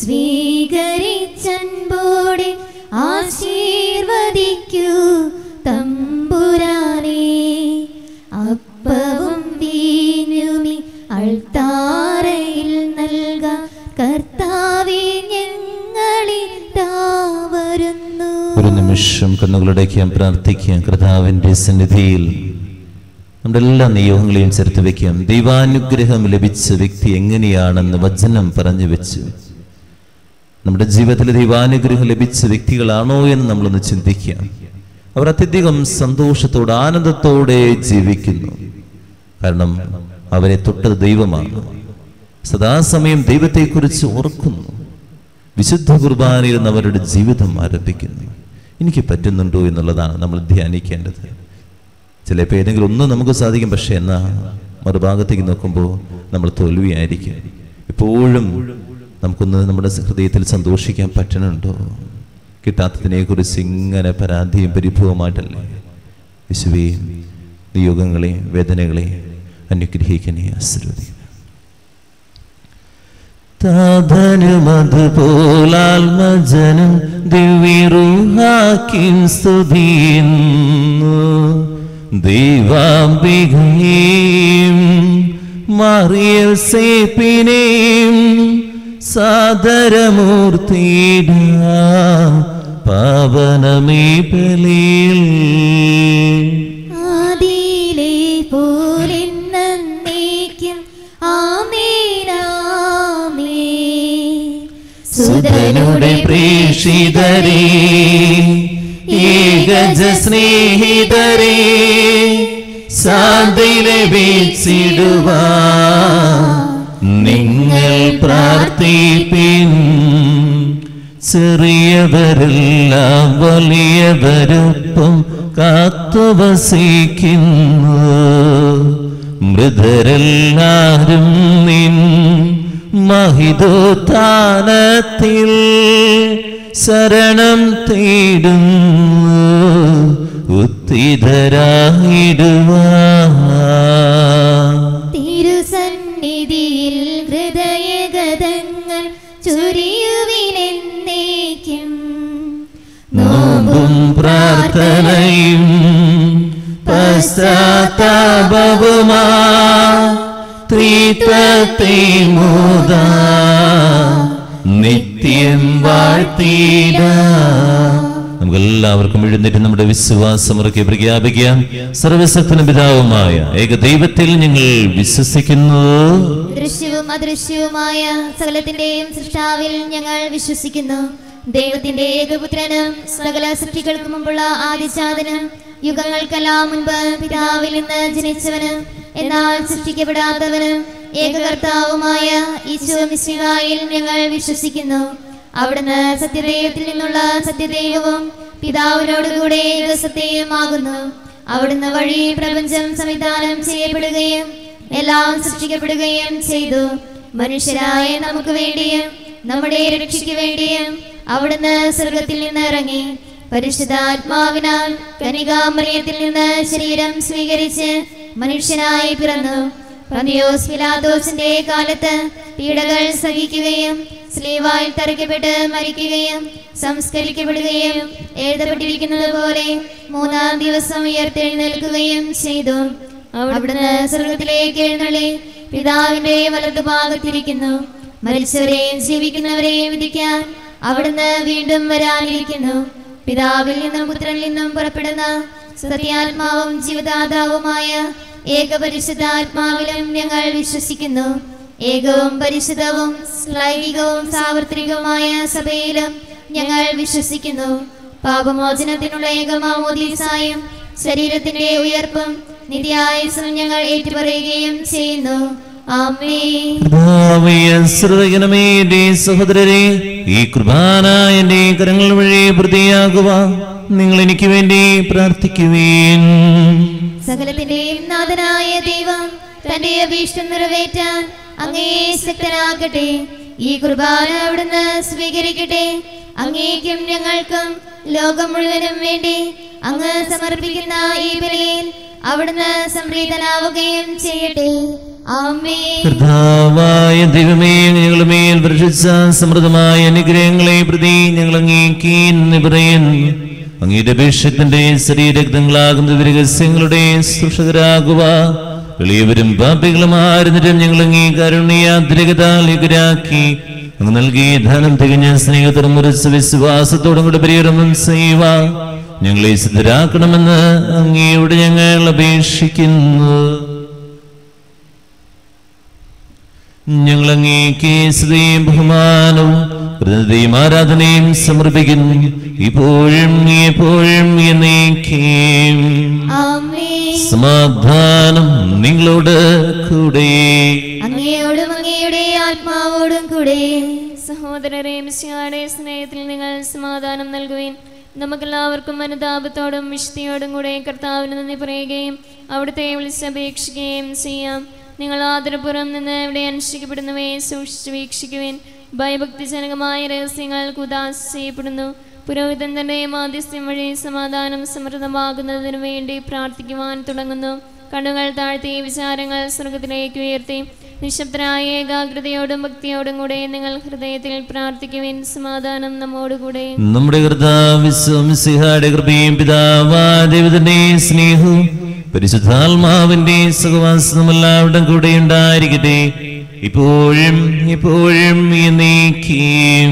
സ്വീകരിച്ചൻപോടെ ആശീർവദിക്കൂ തമ്പുരാനേ അപ്പവും വീഞ്ഞുമി അൾത്താരയിൽ നൽക കർത്താവെ ഞങ്ങളെ താവരുന്നു ഒരു നിമിഷം കണ്ണുകളടയ്ക്കാൻ പ്രാർത്ഥിക്കാം കർത്താവിന്റെ സന്നിധിയിൽ നമ്മുടെ എല്ലാ നിയോഗങ്ങളെയും ചേർത്ത് വെക്കാം ദൈവാനുഗ്രഹം ലഭിച്ച വ്യക്തി എങ്ങനെയാണെന്ന് വചനം പറഞ്ഞു വെച്ചു നമ്മുടെ ജീവിതത്തിൽ ദൈവാനുഗ്രഹം ലഭിച്ച വ്യക്തികളാണോ എന്ന് നമ്മളൊന്ന് ചിന്തിക്കാം അവർ അത്യധികം സന്തോഷത്തോടെ ആനന്ദത്തോടെ ജീവിക്കുന്നു കാരണം അവരെ തൊട്ടത് ദൈവമാണ് സദാസമയം ദൈവത്തെക്കുറിച്ച് ഓർക്കുന്നു വിശുദ്ധ കുർബാനയിൽ നിന്ന് അവരുടെ ജീവിതം ആരംഭിക്കുന്നു എനിക്ക് പറ്റുന്നുണ്ടോ എന്നുള്ളതാണ് നമ്മൾ ധ്യാനിക്കേണ്ടത് ചിലപ്പോൾ ഏതെങ്കിലും ഒന്നും നമുക്ക് സാധിക്കും പക്ഷെ എന്നാ മറുഭാഗത്തേക്ക് നോക്കുമ്പോൾ നമ്മൾ തോൽവിയായിരിക്കും എപ്പോഴും നമുക്കൊന്ന് നമ്മുടെ ഹൃദയത്തിൽ സന്തോഷിക്കാൻ പറ്റണുണ്ടോ കിട്ടാത്തതിനെ കുറിച്ച് ഇങ്ങനെ പരാതിയും പരിഭവമായിട്ടല്ലേ യേശുവേ നിയോഗങ്ങളെ വേദനകളെ അനുഗ്രഹിക്കണേ ആശീർവദിക്കണം താതനുമതുപോലാത്മജനം ദിവ്യറുഹാക്കിൻ സ്തുതിയുന്നു ദൈവാംബികയും മറിയൽ സേപ്പിനെയും സാദരമൂർത്തിയിട പാവനമേ ബലിയിൽ ആദിയിലെ പോലെ നന്നേക്കും ആമേനാമേ സുതനുടെ പ്രേഷിതരേ ഏകജ സ്നേഹിതരേ ശാന്തി ലഭിച്ചിടുവാ നിങ്ങൾ പ്രാർത്ഥിപ്പിൻ ചെറിയവരെല്ലാം വലിയവരൊപ്പം കാത്തുവസിക്കുന്നു മൃതരെല്ലാരും നിൻ മഹിതോത്ഥാനത്തിൽ ശരണം തേടുന്നു ഉത്തിതരായിടുവാ തിരുസന്നിധിയിൽ ഹൃദയഗതങ്ങൾ ചൊരിയുവിനെന്നേക്കും നോമ്പും പ്രാർത്ഥനയും പശ്ചാത്താപവുമാ നാമത്തെ മോദ നിത്യം വാഴ്ത്തിട നമുക്ക് എല്ലാവർക്കും എഴുന്നേറ്റ് നമ്മുടെ വിശ്വാസമുറക്കെ പ്രഖ്യാപിക്കാം സർവശക്തനും പിതാവുമായ ഏകദൈവത്തിൽ ഞങ്ങൾ വിശ്വസിക്കുന്നു ദൃശ്യവും അദൃശ്യവുമായ സകലത്തിന്റെയും സൃഷ്ടാവിൽ ഞങ്ങൾ വിശ്വസിക്കുന്നു ദൈവത്തിന്റെ ഏകപുത്രനും സകല സൃഷ്ടികൾക്ക് മുമ്പുള്ള ആദിജാതനും യുഗങ്ങൾക്കെല്ലാം മുൻപ് പിതാവിൽ നിന്ന് ജനിച്ചവനും എന്നാൽ സൃഷ്ടിക്കപ്പെടാത്തവനും ഏകകർത്താവുമായ ഈശോ മിശിഹായിൽ ഞങ്ങൾ വിശ്വസിക്കുന്നു അവിടുന്ന് സത്യദൈവത്തിൽ നിന്നുള്ള സത്യദൈവവും പിതാവിനോടുകൂടെ ഏകസത്യവുമാകുന്നു അവിടുന്ന് വഴി പ്രപഞ്ചം സംവിധാനം ചെയ്യപ്പെടുകയും എല്ലാം സൃഷ്ടിക്കപ്പെടുകയും ചെയ്തു മനുഷ്യരായ നമുക്ക് വേണ്ടിയും നമ്മുടെ രക്ഷയ്ക്ക് വേണ്ടിയും അവിടുന്ന് സ്വർഗത്തിൽ നിന്ന് ഇറങ്ങി പരിശുദ്ധാത്മാവിനാൽ കനികാമറിയത്തിൽ നിന്ന് ശരീരം സ്വീകരിച്ച് മനുഷ്യനായി പിറന്നു പന്തിയോസ് പിലാത്തോസിന്റെ കാലത്ത് പീഡകൾ സഹിക്കുകയും സ്ലീവായിൽ തറയ്ക്കപ്പെട്ട് മരിക്കുകയും സംസ്കരിക്കപ്പെടുകയും എഴുതപ്പെട്ടിരിക്കുന്നത് പോലെ മൂന്നാം ദിവസം ഉയർത്തെഴുന്നേൽക്കുകയും ചെയ്തു അവിടുന്ന് സ്വർഗത്തിലേക്ക് എഴുന്നള്ളി പിതാവിന്റെ വലതുഭാഗത്തിരിക്കുന്നു മരിച്ചവരെയും ജീവിക്കുന്നവരെയും വിധിക്കാൻ അവിടുന്ന് വീണ്ടും വരാനിരിക്കുന്നു പിതാവിൽ നിന്നും പുത്രനിൽ നിന്നും പുറപ്പെടുന്ന സത്യാത്മാവും ജീവദാതാവുമായ ഏകപരിശുദ്ധാത്മാവിലും ഞങ്ങൾ വിശ്വസിക്കുന്നു ഏകവും പരിശുദ്ധവും ലൈംഗികവും സാർവത്രികവുമായ സഭയിലും ഞങ്ങൾ വിശ്വസിക്കുന്നു പാപമോചനത്തിനുള്ള ഏകമാമോദീസായും ശരീരത്തിന്റെ ഉയർപ്പും നിത്യായുസും ഞങ്ങൾ ഏറ്റുപറയുകയും ചെയ്യുന്നു ആമേ ശ്രദ്ധകനമേ എന്റെ സഹോദരരെ ഈ കുർബാന എന്റെ കരങ്ങൾ വഴി പ്രതിയാകുക നിങ്ങൾ എനിക്ക് വേണ്ടി പ്രാർത്ഥിക്കുവേൻ സകലത്തിന്റെയും നാഥനായ ദൈവം തന്റെ അഭീഷ്ടം നിറവേറ്റാൻ അങ്ങേ ശക്തനാകട്ടെ ഈ കുർബാന അവിടുന്ന് സ്വീകരിക്കട്ടെ അങ്ങേക്കും ഞങ്ങൾക്കും ലോകം മുഴുവനും വേണ്ടി അങ്ങ് സമർപ്പിക്കുന്ന ഈ ബലിയിൽ അവിടുന്ന് സംപ്രീതനാവുകയും ചെയ്യട്ടെ ആമേ കർത്താവായ ദൈവമേ ഞങ്ങളുടെ മേൽ വർഷിച്ച സമൃദ്ധമായ അനുഗ്രഹങ്ങളെ പ്രതി ഞങ്ങൾ അങ്ങേക്ക് നന്ദി പറയുന്നു അങ്ങയുടെ അപേക്ഷത്തിന്റെ ശരീരക്തങ്ങളാകുന്ന രഹസ്യങ്ങളുടെ സൃഷകരാകുക എളിയവരും പാപികളുമായിരുന്നിട്ടും ഞങ്ങൾ അങ്ങേ കാരുണ്യാതിരകതാലികരാക്കി അങ്ങ് നൽകിയ ധനം തികഞ്ഞ സ്നേഹത്തോടും മുറിച്ച വിശ്വാസത്തോടും കൂടെ പരികരമം ചെയ്യുക ഞങ്ങളെ സിദ്ധരാക്കണമെന്ന് അങ്ങയോട് ഞങ്ങൾ അപേക്ഷിക്കുന്നു ഞങ്ങൾ അങ്ങേക്ക് സ്തുതിയും ബഹുമാനവും കൃതയും ആരാധനയും സമർപ്പിക്കുന്നു ഇപ്പോഴും എപ്പോഴും എന്നേക്കും ആമേ സമാധാനം നിങ്ങളോട് കൂടെ അങ്ങയോടും അങ്ങയുടെ ആത്മാവോടും കൂടെ സഹോദരരെ മിശിഹായുടെ സ്നേഹത്തിൽ നിങ്ങൾ സമാധാനം നൽകുകയും നമുക്കെല്ലാവർക്കും അനുതാപത്തോടും വിശുദ്ധിയോടും കൂടെ കർത്താവിന് നന്ദി പറയുകയും അവിടുത്തെ വിളിച്ചപേക്ഷിക്കുകയും ചെയ്യാം നിങ്ങൾ ആദരപുറം നിന്ന് ഇവിടെ അനുഷ്ഠിക്കപ്പെടുന്നവയെ സൂക്ഷിച്ച് വീക്ഷിക്കുവാൻ ഭയഭക്തിജനകമായ രഹസ്യങ്ങൾ കുദാസ് ചെയ്യപ്പെടുന്നു പുരോഹിതൻ തന്റെ മാധ്യസ്ഥ്യം വഴി സമാധാനം സമൃദ്ധമാകുന്നതിനു വേണ്ടി പ്രാർത്ഥിക്കുവാൻ തുടങ്ങുന്നു കണ്ണുകൾ താഴ്ത്തി വിചാരങ്ങൾ സ്വർഗത്തിലേക്ക് ഉയർത്തി നിശബ്ദരായ ഏകാഗ്രതയോടും ഭക്തിയോടും കൂടെ നിങ്ങൾ ഹൃദയത്തിൽ പ്രാർത്ഥിക്കുവിൻ സമാധാനം നമ്മോടുകൂടെ നമ്മുടെ കർത്താവിശ്വസിഹായുടെ കൃപയും പിതാവാ ദൈവത്തിന്റെ സ്നേഹവും പരിശുദ്ധാത്മാവിന്റെ സഹവാസവും എല്ലാവരുടെയും കൂടെ ഉണ്ടായിരിക്കട്ടെ ഇപ്പോഴും ഇപ്പോഴും എന്നേക്കും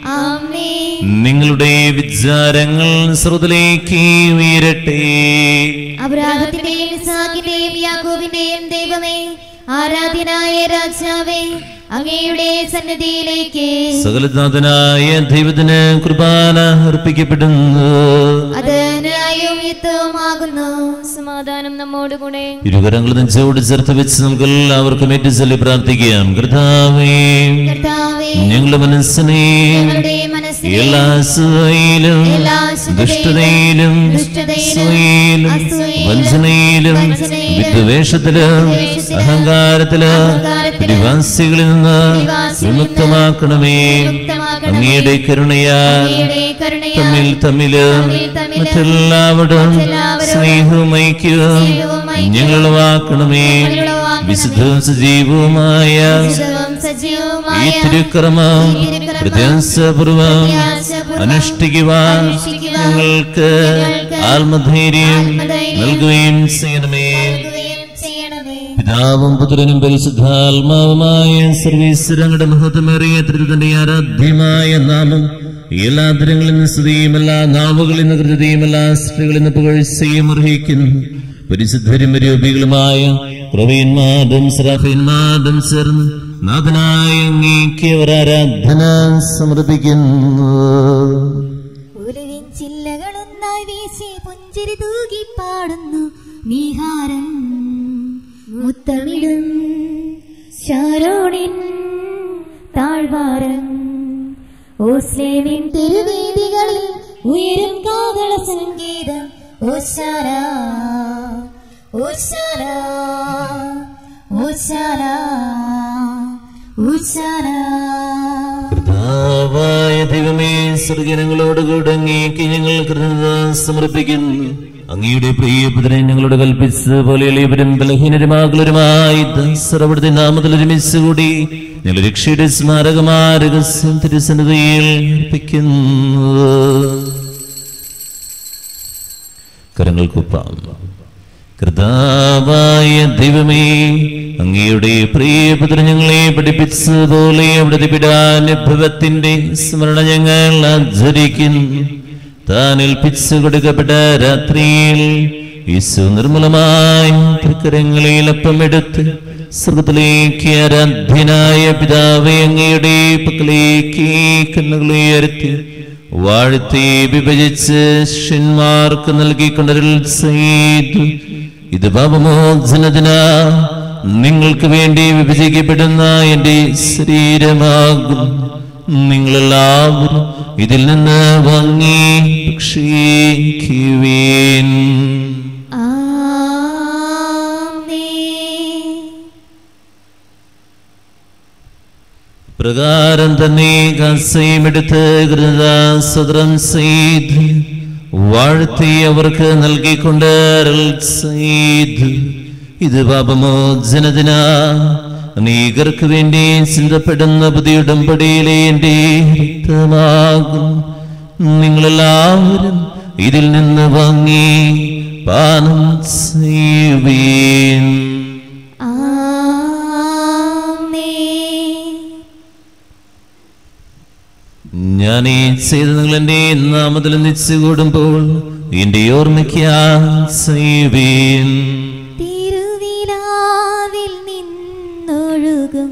ആമേ നിങ്ങളുടെ വിചാരങ്ങൾ ശ്രുതിലേക്ക് ഉയരട്ടെ അബ്രാഹത്തിന്റെയും ഇസാഖിന്റെയും യാക്കോബിന്റെയും ദൈവമേ ആരാധ്യനായ രാജാവേ അങ്ങയുടെ സന്നിധിയിലേക്ക് സകലനാഥനായ ദൈവത്തിന് കുർബാന അർപ്പിക്കപ്പെടുന്നു അത് ന്യായവും യുദ്ധവുമാകുന്നു സമാധാനം നമ്മോടുകൂടെ ഇരുകരങ്ങൾ നെഞ്ചോട് ചേർത്ത് വെച്ച് നമുക്ക് എല്ലാവർക്കും ഏറ്റുചൊല്ലി പ്രാർത്ഥിക്കാം കർത്താവേ കർത്താവേ ഞങ്ങളുടെ മനസ്സിനെ ഞങ്ങളുടെ മനസ്സിനെ എല്ലാ അസൂയയിലും എല്ലാ അശുദ്ധതയിലും, ദുഷ്ടതയിലും ദുഷ്ടതയിലും, സ്വയിലും അസൂയയിലും, വഞ്ചനയിലും വഞ്ചനയിലും, വിദ്വേഷത്തിലും വിദ്വേഷത്തിലും, അഹങ്കാരത്തിലും അഹങ്കാരത്തിലും, നിവാസികളിൽ നിന്ന് നിവാസികളിൽ നിന്ന് വിമുക്തമാക്കണമേ വിമുക്തമാക്കണമേ. അങ്ങയുടെ കരുണയാൽ അങ്ങയുടെ കരുണയാൽ തമ്മിൽ തമ്മില് തമ്മിൽ തമ്മില് മറ്റെല്ലാവരും മറ്റെല്ലാവരും സ്നേഹവും ഐക്യവും സ്നേഹവും ഐക്യവും ഞങ്ങൾ വാക്കണമേ ഞങ്ങളുളവാക്കണമേ. വിശുദ്ധവും സജീവവുമായ വിശുദ്ധവും ഈ സജീവവുമായ തിരുക്രമം ഈ തിരുക്രമം പ്രത്യാസപൂർവം പ്രത്യാശപൂർവ്വം അനുഷ്ഠിക്കുവാൻ അനുഷ്ഠിക്കുവാൻ ഞങ്ങൾക്ക് ഞങ്ങൾക്ക് ആത്മധൈര്യം ആത്മധൈര്യം നൽകുകയും ചെയ്യണമേ നൽകുകയും ചെയ്യണമേ പിതാവും പുത്രനും പരിശുദ്ധാത്മാവുമായ സർവീശ്വരങ്ങളുടെ മഹത്വമേറിയ ത്രിതന്റെ ആരാധ്യമായ നാമം എല്ലാ തരങ്ങളിൽ നിന്ന് സ്തുതിയും എല്ലാ നാവുകളിൽ നിന്ന് കൃതിയും എല്ലാ സ്ത്രീകളിൽ നിന്ന് പുകഴ്ചയും അർഹിക്കുന്നു പരിശുദ്ധരും രൂപികളുമായ പ്രവീന്മാരും സറാഫീന്മാരും ചേർന്ന് നാഥനായ അങ്ങേക്ക് അവർ ആരാധന സമർപ്പിക്കുന്നു ഉലകിൻ ചില്ലകളൊന്നായി വീശി പുഞ്ചിരി തൂകി പാടുന്നു നീഹാരൻ മുത്തമിടും ശാരോണിൻ താഴ്വാരം ഓസ്ലേമിൻ തിരുവേദികളിൽ ഉയരും കാതള സംഗീതം ഓശാന ഓശാന ഓശാന ഓശാന കർത്താവായ ദൈവമേ സ്വർഗനങ്ങളോട് കൂടങ്ങേക്ക് ഞങ്ങൾ കൃതജ്ഞത സമർപ്പിക്കുന്നു അങ്ങയുടെ പ്രിയപുത്രനെ ഞങ്ങളോട് കൽപ്പിച്ചതുപോലെ എളിയവരും ബലഹീനരുമാകുലരുമായി സർവടുത്തെ നാമത്തിൽ ഒരുമിച്ച് കൂടി ഞങ്ങൾ രക്ഷയുടെ സ്മാരകമായ രഹസ്യം തിരുസന്നിധിയിൽ അർപ്പിക്കുന്നു കരങ്ങൾക്കൊപ്പം കർത്താവായ ദൈവമേ അങ്ങയുടെ പ്രിയപുത്ര ഞങ്ങളെ പഠിപ്പിച്ചതുപോലെ അവിടുത്തെ പിടാനുഭവത്തിന്റെ സ്മരണ ഞങ്ങൾ ആചരിക്കുന്നു താൻ ഏൽപ്പിച്ചു കൊടുക്കപ്പെട്ട രാത്രിയിൽ യേശു നിർമ്മലമായ തൃക്കരങ്ങളിൽ അപ്പമെടുത്ത് സ്വർഗത്തിലേക്ക് ആരാധ്യനായ പിതാവെ അങ്ങയുടെ പക്കലേക്ക് കണ്ണുകളെ ഉയർത്തി വാഴ്ത്തി വിഭജിച്ച് ശിഷ്യന്മാർക്ക് നൽകിക്കൊണ്ടൊരു ചെയ്തു ഇത് പാപമോചനത്തിന നിങ്ങൾക്ക് വേണ്ടി വിഭജിക്കപ്പെടുന്ന എന്റെ ശരീരമാകും നിങ്ങളെല്ലാവരും ഇതിൽ നിന്ന് വാങ്ങി ഭക്ഷിക്കുവേൻ പ്രകാരം തന്നെ കസയുമെടുത്ത് കൃതാസുദ്രം ചെയ്ത് വാഴ്ത്തി അവർക്ക് നൽകിക്കൊണ്ട് അരുൾ ചെയ്ത് ഇത് പാപമോചനത്തിന അനേകർക്ക് വേണ്ടി ചിന്തപ്പെടുന്ന പുതിയ ഉടമ്പടിയിലെ എന്റെ രക്തമാകും നിങ്ങളെല്ലാവരും ഇതിൽ നിന്ന് വാങ്ങി പാനം ചെയ്യുവീൻ ഞാൻ ഈ ചെയ്ത് നിങ്ങൾ എന്റെ നാമത്തിൽ നിച്ചു കൂടുമ്പോൾ എന്റെ ഓർമ്മയ്ക്കാ ചെയ്യുവീൻ തിരുവിലാവിൽ നിന്നൊഴുകും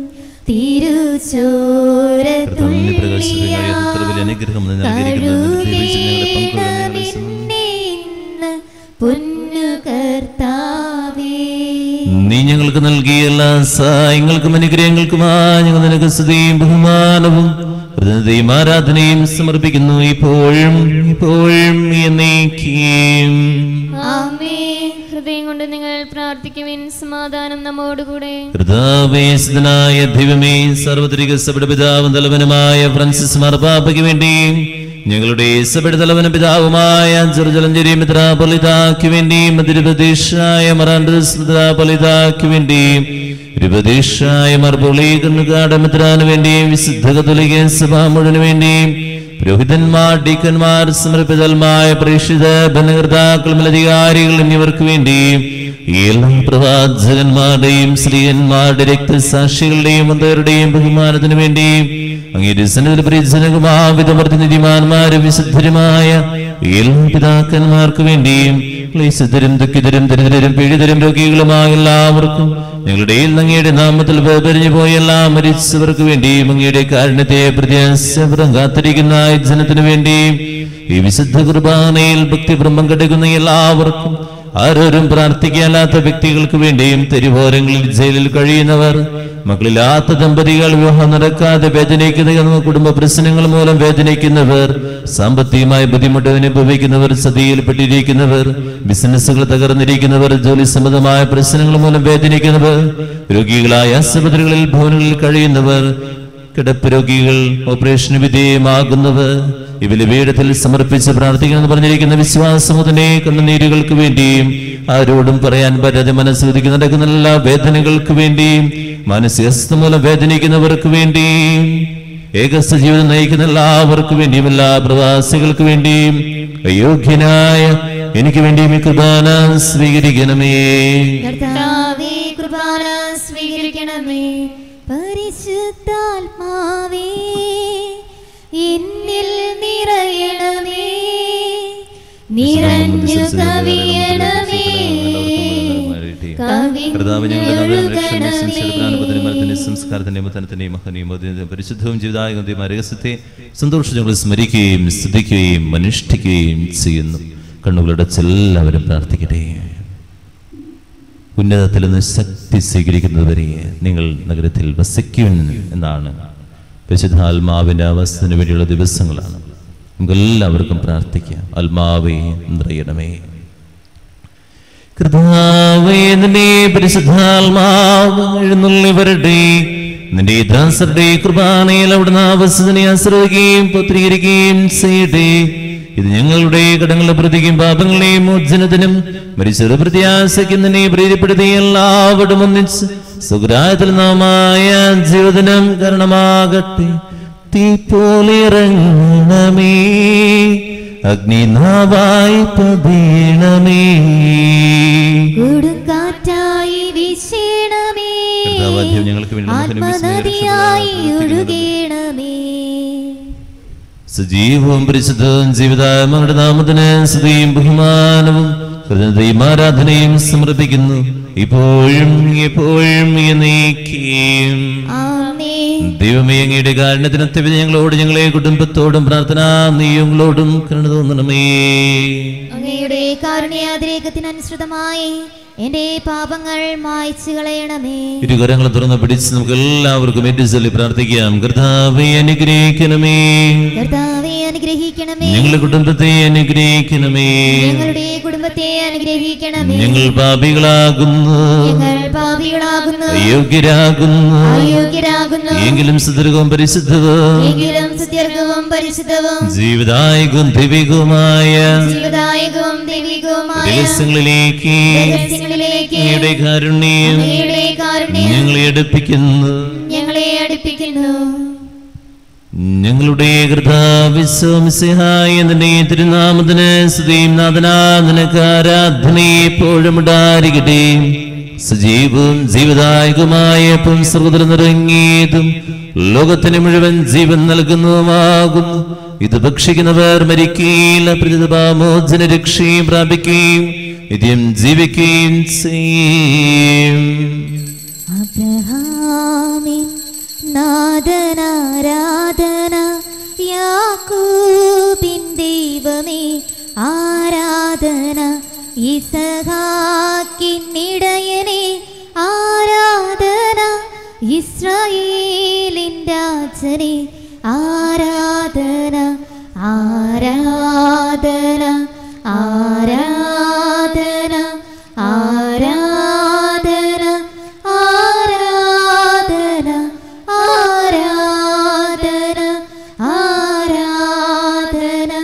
തിരുചോര കർത്താവിന്റെ പ്രകാശത്തിനായ ഉത്തരവിൽ അനുഗ്രഹം നിന്ന് നൽകിയിരിക്കുന്നത് ദൈവിച്ച് ഞങ്ങളെ പങ്കുകൊള്ളുന്ന ഇന്ന് പൊന്നു കർത്താവേ നീ ഞങ്ങൾക്ക് നൽകിയ എല്ലാ സഹായങ്ങൾക്കും അനുഗ്രഹങ്ങൾക്കുമാ ഞങ്ങൾ നിനക്ക് സ്തുതിയും ബഹുമാനവും കൃതജ്ഞതയും ആരാധനയും സമർപ്പിക്കുന്നു ഇപ്പോഴും ഇപ്പോഴും എന്നേക്കും ആമേ ഹൃദയം കൊണ്ട് നിങ്ങൾ പ്രാർത്ഥിക്കുവിൻ സമാധാനം നമ്മോടുകൂടെ കൃതാവേശനായ ദൈവമേ സാർവത്രിക സഭയുടെ പിതാവും തലവനുമായ ഫ്രാൻസിസ് മാർപ്പാപ്പയ്ക്ക് വേണ്ടി ഞങ്ങളുടെ സഭയുടെ തലവനും പിതാവുമായ ജെറുജലഞ്ചേരി മിത്രാപൊലിതാക്ക് വേണ്ടി മധുരപദേശായ മറാൻഡസ് മിത്രാപൊലിതാക്ക് വേണ്ടി രൂപദേശായ മർബുളി കണ്ണുകാട് മിത്രാന് വേണ്ടി വിശുദ്ധ കത്തോലിക്ക സഭ മുഴുവന് വേണ്ടി പുരോഹിതന്മാർ ഡീക്കന്മാർ സമർപ്പിതന്മായ പ്രേക്ഷിത ഭരണകർത്താക്കൾ മേലധികാരികൾ എന്നിവർക്ക് വേണ്ടി ഈ എല്ലാ പ്രവാചകന്മാരുടെയും സ്ത്രീയന്മാരുടെ രക്തസാക്ഷികളുടെയും അന്തരുടെയും ബഹുമാനത്തിനു വേണ്ടി അങ്ങയുടെ സന്നിധിയിൽ പരിചനകുമാവിധമർത്തി നിധിമാന്മാരും വിശുദ്ധരുമായ എല്ലാ പിതാക്കന്മാർക്ക് വേണ്ടിയും ക്ലേശതരും ദുഃഖിതരും ദരിദ്രരും പീഡിതരും രോഗികളുമായ എല്ലാവർക്കും ഞങ്ങളുടെ അങ്ങയുടെ നാമത്തിൽ വേർപിരിഞ്ഞു പോയ എല്ലാ മരിച്ചവർക്ക് വേണ്ടിയും അങ്ങയുടെ കാരുണ്യത്തെ പ്രത്യാശപുരം കാത്തിരിക്കുന്ന ഈ ജനത്തിനു വേണ്ടിയും ഈ വിശുദ്ധ കുർബാനയിൽ ഭക്തിബ്രഹ്മം കെടുക്കുന്ന എല്ലാവർക്കും ആരോരും പ്രാർത്ഥിക്കാത്ത വ്യക്തികൾക്ക് വേണ്ടിയും തെരുവോരങ്ങളിൽ ജയിലിൽ കഴിയുന്നവർ മക്കളില്ലാത്ത ദമ്പതികൾ വിവാഹം നടക്കാതെ വേദനിക്കുന്ന കുടുംബ പ്രശ്നങ്ങൾ മൂലം വേദനിക്കുന്നവർ സാമ്പത്തികമായ ബുദ്ധിമുട്ട് അനുഭവിക്കുന്നവർ സതിയിൽപ്പെട്ടിരിക്കുന്നവർ ബിസിനസ്സുകൾ തകർന്നിരിക്കുന്നവർ ജോലി സംബന്ധമായ പ്രശ്നങ്ങൾ മൂലം വേദനിക്കുന്നവർ രോഗികളായ ആശുപത്രികളിൽ ഭവനങ്ങളിൽ കഴിയുന്നവർ കിടപ്പ് രോഗികൾ ഓപ്പറേഷന് വിധേയമാകുന്നവർ ഇവര് പീഠത്തിൽ സമർപ്പിച്ച് പ്രാർത്ഥിക്കണമെന്ന് പറഞ്ഞിരിക്കുന്ന വിശ്വാസമുതനെ കണ്ണുനീരുകൾക്ക് വേണ്ടിയും ആരോടും പറയാൻ പറ്റാതെ മനസ്സുദിക്ക് നടക്കുന്ന എല്ലാ വേദനകൾക്ക് വേണ്ടിയും മാനസികസ്ഥ മൂലം വേദനിക്കുന്നവർക്ക് വേണ്ടിയും ഏകസ്ഥ ജീവിതം നയിക്കുന്ന എല്ലാവർക്കും വേണ്ടിയും എല്ലാ പ്രവാസികൾക്ക് വേണ്ടിയും അയോഗ്യനായ എനിക്ക് വേണ്ടിയും ഈ കുർബാന സ്വീകരിക്കണമേ കർത്താവേ കൃപ കുർബാന സ്വീകരിക്കണമേ പരിശുദ്ധാത്മാവേ എന്നിൽ നിറയണമേ നിറഞ്ഞു കവിയണമേ കർത്താവ് ഞങ്ങളുടെ കവിഞ്ഞൊഴുകണമേ. മരണത്തിന്റെ സംസ്കാരത്തിന്റെ മുത്തനത്തിന്റെ മഹനീയം പരിശുദ്ധവും ജീവിതായകന്റെയും രഹസ്യത്തെ സന്തോഷം ഞങ്ങൾ സ്മരിക്കുകയും സ്തുതിക്കുകയും അനുഷ്ഠിക്കുകയും ചെയ്യുന്നു കണ്ണുകളുടെ എല്ലാവരും പ്രാർത്ഥിക്കട്ടെ ഉന്നതത്തിൽ നിന്ന് ശക്തി സ്വീകരിക്കുന്നതുവരെ നിങ്ങൾ നഗരത്തിൽ വസിക്കും എന്നാണ് പരിശുദ്ധാത്മാവിന്റെ അവസ്ഥത്തിന് വേണ്ടിയുള്ള ദിവസങ്ങളാണ് നമുക്ക് എല്ലാവർക്കും പ്രാർത്ഥിക്കാം ആത്മാവേ നിറയണമേ കർത്താവേ നിന്റെ പരിശുദ്ധാത്മാവ് എഴുന്നള്ളി വരട്ടെ നിന്റെ ദാസരുടെ കുർബാനയിൽ അവിടുന്ന് ആവസത്തിനെ ആശ്രയിക്കുകയും പുത്രീകരിക്കുകയും ചെയ്യട്ടെ ഇത് ഞങ്ങളുടെ കടങ്ങളുടെ പ്രതിക്കും പാപങ്ങളെയും മോചനത്തിനും മരിച്ചൊരു പ്രത്യാശയ്ക്കും നിന്നെ പ്രീതിപ്പെടുത്തി എല്ലാവരും ഒന്നിച്ച് സുഗ്രായത്തിൽ നാമായ ജീവിതനം കാരണമാകട്ടെ തീ പോലിറങ്ങണമേ അഗ്നിനാവായി പതീണമേ കൊടുങ്കാറ്റായി വീശണമേ കർത്താവാദ്യം ഞങ്ങൾക്ക് വേണ്ടി നമുക്ക് ആത്മനദിയായി അനുഗ്രഹിച്ച് ഒഴുകണമേ സജീവവും പരിശുദ്ധവും ജീവിതാത്മാരുടെ നാമത്തിന് സ്തുതിയും ബഹുമാനവും കൃതജ്ഞതയും ആരാധനയും സമർപ്പിക്കുന്നു ഇപ്പോഴും എപ്പോഴും എന്നേക്കും ആമേൻ ദൈവമേ അങ്ങയുടെ കാരണത്തിനൊത്ത ഞങ്ങളോട് ഞങ്ങളെ കുടുംബത്തോടും പ്രാർത്ഥന നീയങ്ങളോടും കരുണ തോന്നണമേ അങ്ങയുടെ കാരുണ്യാതിരേകത്തിനനുസൃതമായി എന്റെ പാപങ്ങൾ മായ്ച്ചു കളയണമേ ഇരുകരങ്ങൾ തുറന്ന് പിടിച്ച് നമുക്ക് എല്ലാവർക്കും ഏറ്റു ചൊല്ലി പ്രാർത്ഥിക്കാം കർത്താവെ അനുഗ്രഹിക്കണമേ കർത്താവെ അനുഗ്രഹിക്കണമേ ഞങ്ങളുടെ കുടുംബത്തെ അനുഗ്രഹിക്കണമേ ഞങ്ങളുടെ കുടുംബത്തെ അനുഗ്രഹിക്കണമേ ഞങ്ങൾ പാപികളാകുന്നു ഞങ്ങൾ പാപികളാകുന്നു അയോഗ്യരാകുന്നു അയോഗ്യരാകുന്നു എങ്കിലും സുദീർഘവും പരിശുദ്ധവും എങ്കിലും സുദീർഘവും പരിശുദ്ധവും ജീവിതായകവും ദൈവികവുമായ ജീവദായകവും ദൈവികവുമായ രഹസ്യങ്ങളിലേക്ക് രഹസ്യങ്ങളിലേക്ക് അങ്ങയുടെ കാരുണ്യം അങ്ങയുടെ കാരുണ്യം ഞങ്ങളെ അടുപ്പിക്കുന്നു ഞങ്ങളെ അടുപ്പിക്കുന്നു ഞങ്ങളുടെ കൃതാവിശ്വസിഹായ നിന്റെ തിരുനാമത്തിന് സ്തുതിയും നാഥനാ നിനക്ക് ആരാധനയെ എപ്പോഴും ഉണ്ടായിരിക്കട്ടെ സജീവവും ജീവദായകമായ പുംസൃതൽ നിറങ്ങിയതും ലോകത്തിന് മുഴുവൻ ജീവൻ നൽകുന്നതുമാകുന്നു ഇത് ഭക്ഷിക്കുന്നവർ മരിക്കുകയില്ല പ്രതിപാമോചന രക്ഷയും പ്രാപിക്കുകയും നിത്യം ജീവിക്കുകയും ചെയ്യും അബ്രഹാമിൻ നാദനാരാധന യാക്കൂബിൻ ദൈവമേ ആരാധന ഇസഹാക്കിന്നിടയനെ ആരാധന ഇസ്രായേലിൻ രാജനെ ആരാധന ആരാധന ആരാധന ആരാധന ആരാധന ആരാധന ആരാധന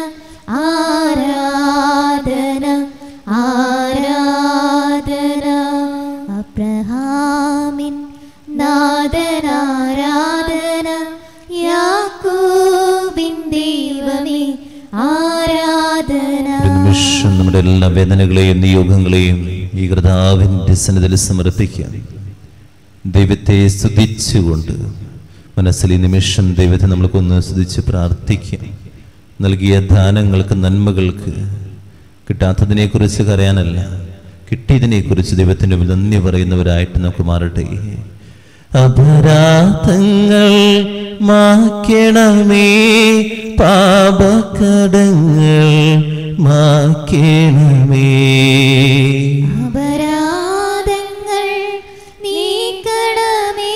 ആരാധന ആരാധന അബ്രഹാമിൻ നാദനാരാധന യാക്കോബിൻ ദൈവമേ ആരാധന ഒരു നിമിഷം നമ്മുടെ എല്ലാ വേദനകളെയും നിയോഗങ്ങളെയും ഈ കർത്താവിൻ്റെ സന്നദ്ധയിൽ സമർപ്പിക്കാം ദൈവത്തെ സ്തുതിച്ചുകൊണ്ട് മനസ്സിൽ ഈ നിമിഷം ദൈവത്തെ നമ്മൾക്കൊന്ന് സ്തുതിച്ച് പ്രാർത്ഥിക്കാം നൽകിയ ദാനങ്ങൾക്ക് നന്മകൾക്ക് കിട്ടാത്തതിനെക്കുറിച്ച് കരയാനല്ല കിട്ടിയതിനെക്കുറിച്ച് ദൈവത്തിൻ്റെ മുമ്പിൽ നന്ദി പറയുന്നവരായിട്ട് നമുക്ക് മാറട്ടെ അപരാധങ്ങൾ മാക്കണമേ പാപകടങ്ങൾ മാക്കണമേ അപരാധങ്ങൾ നീക്കണമേ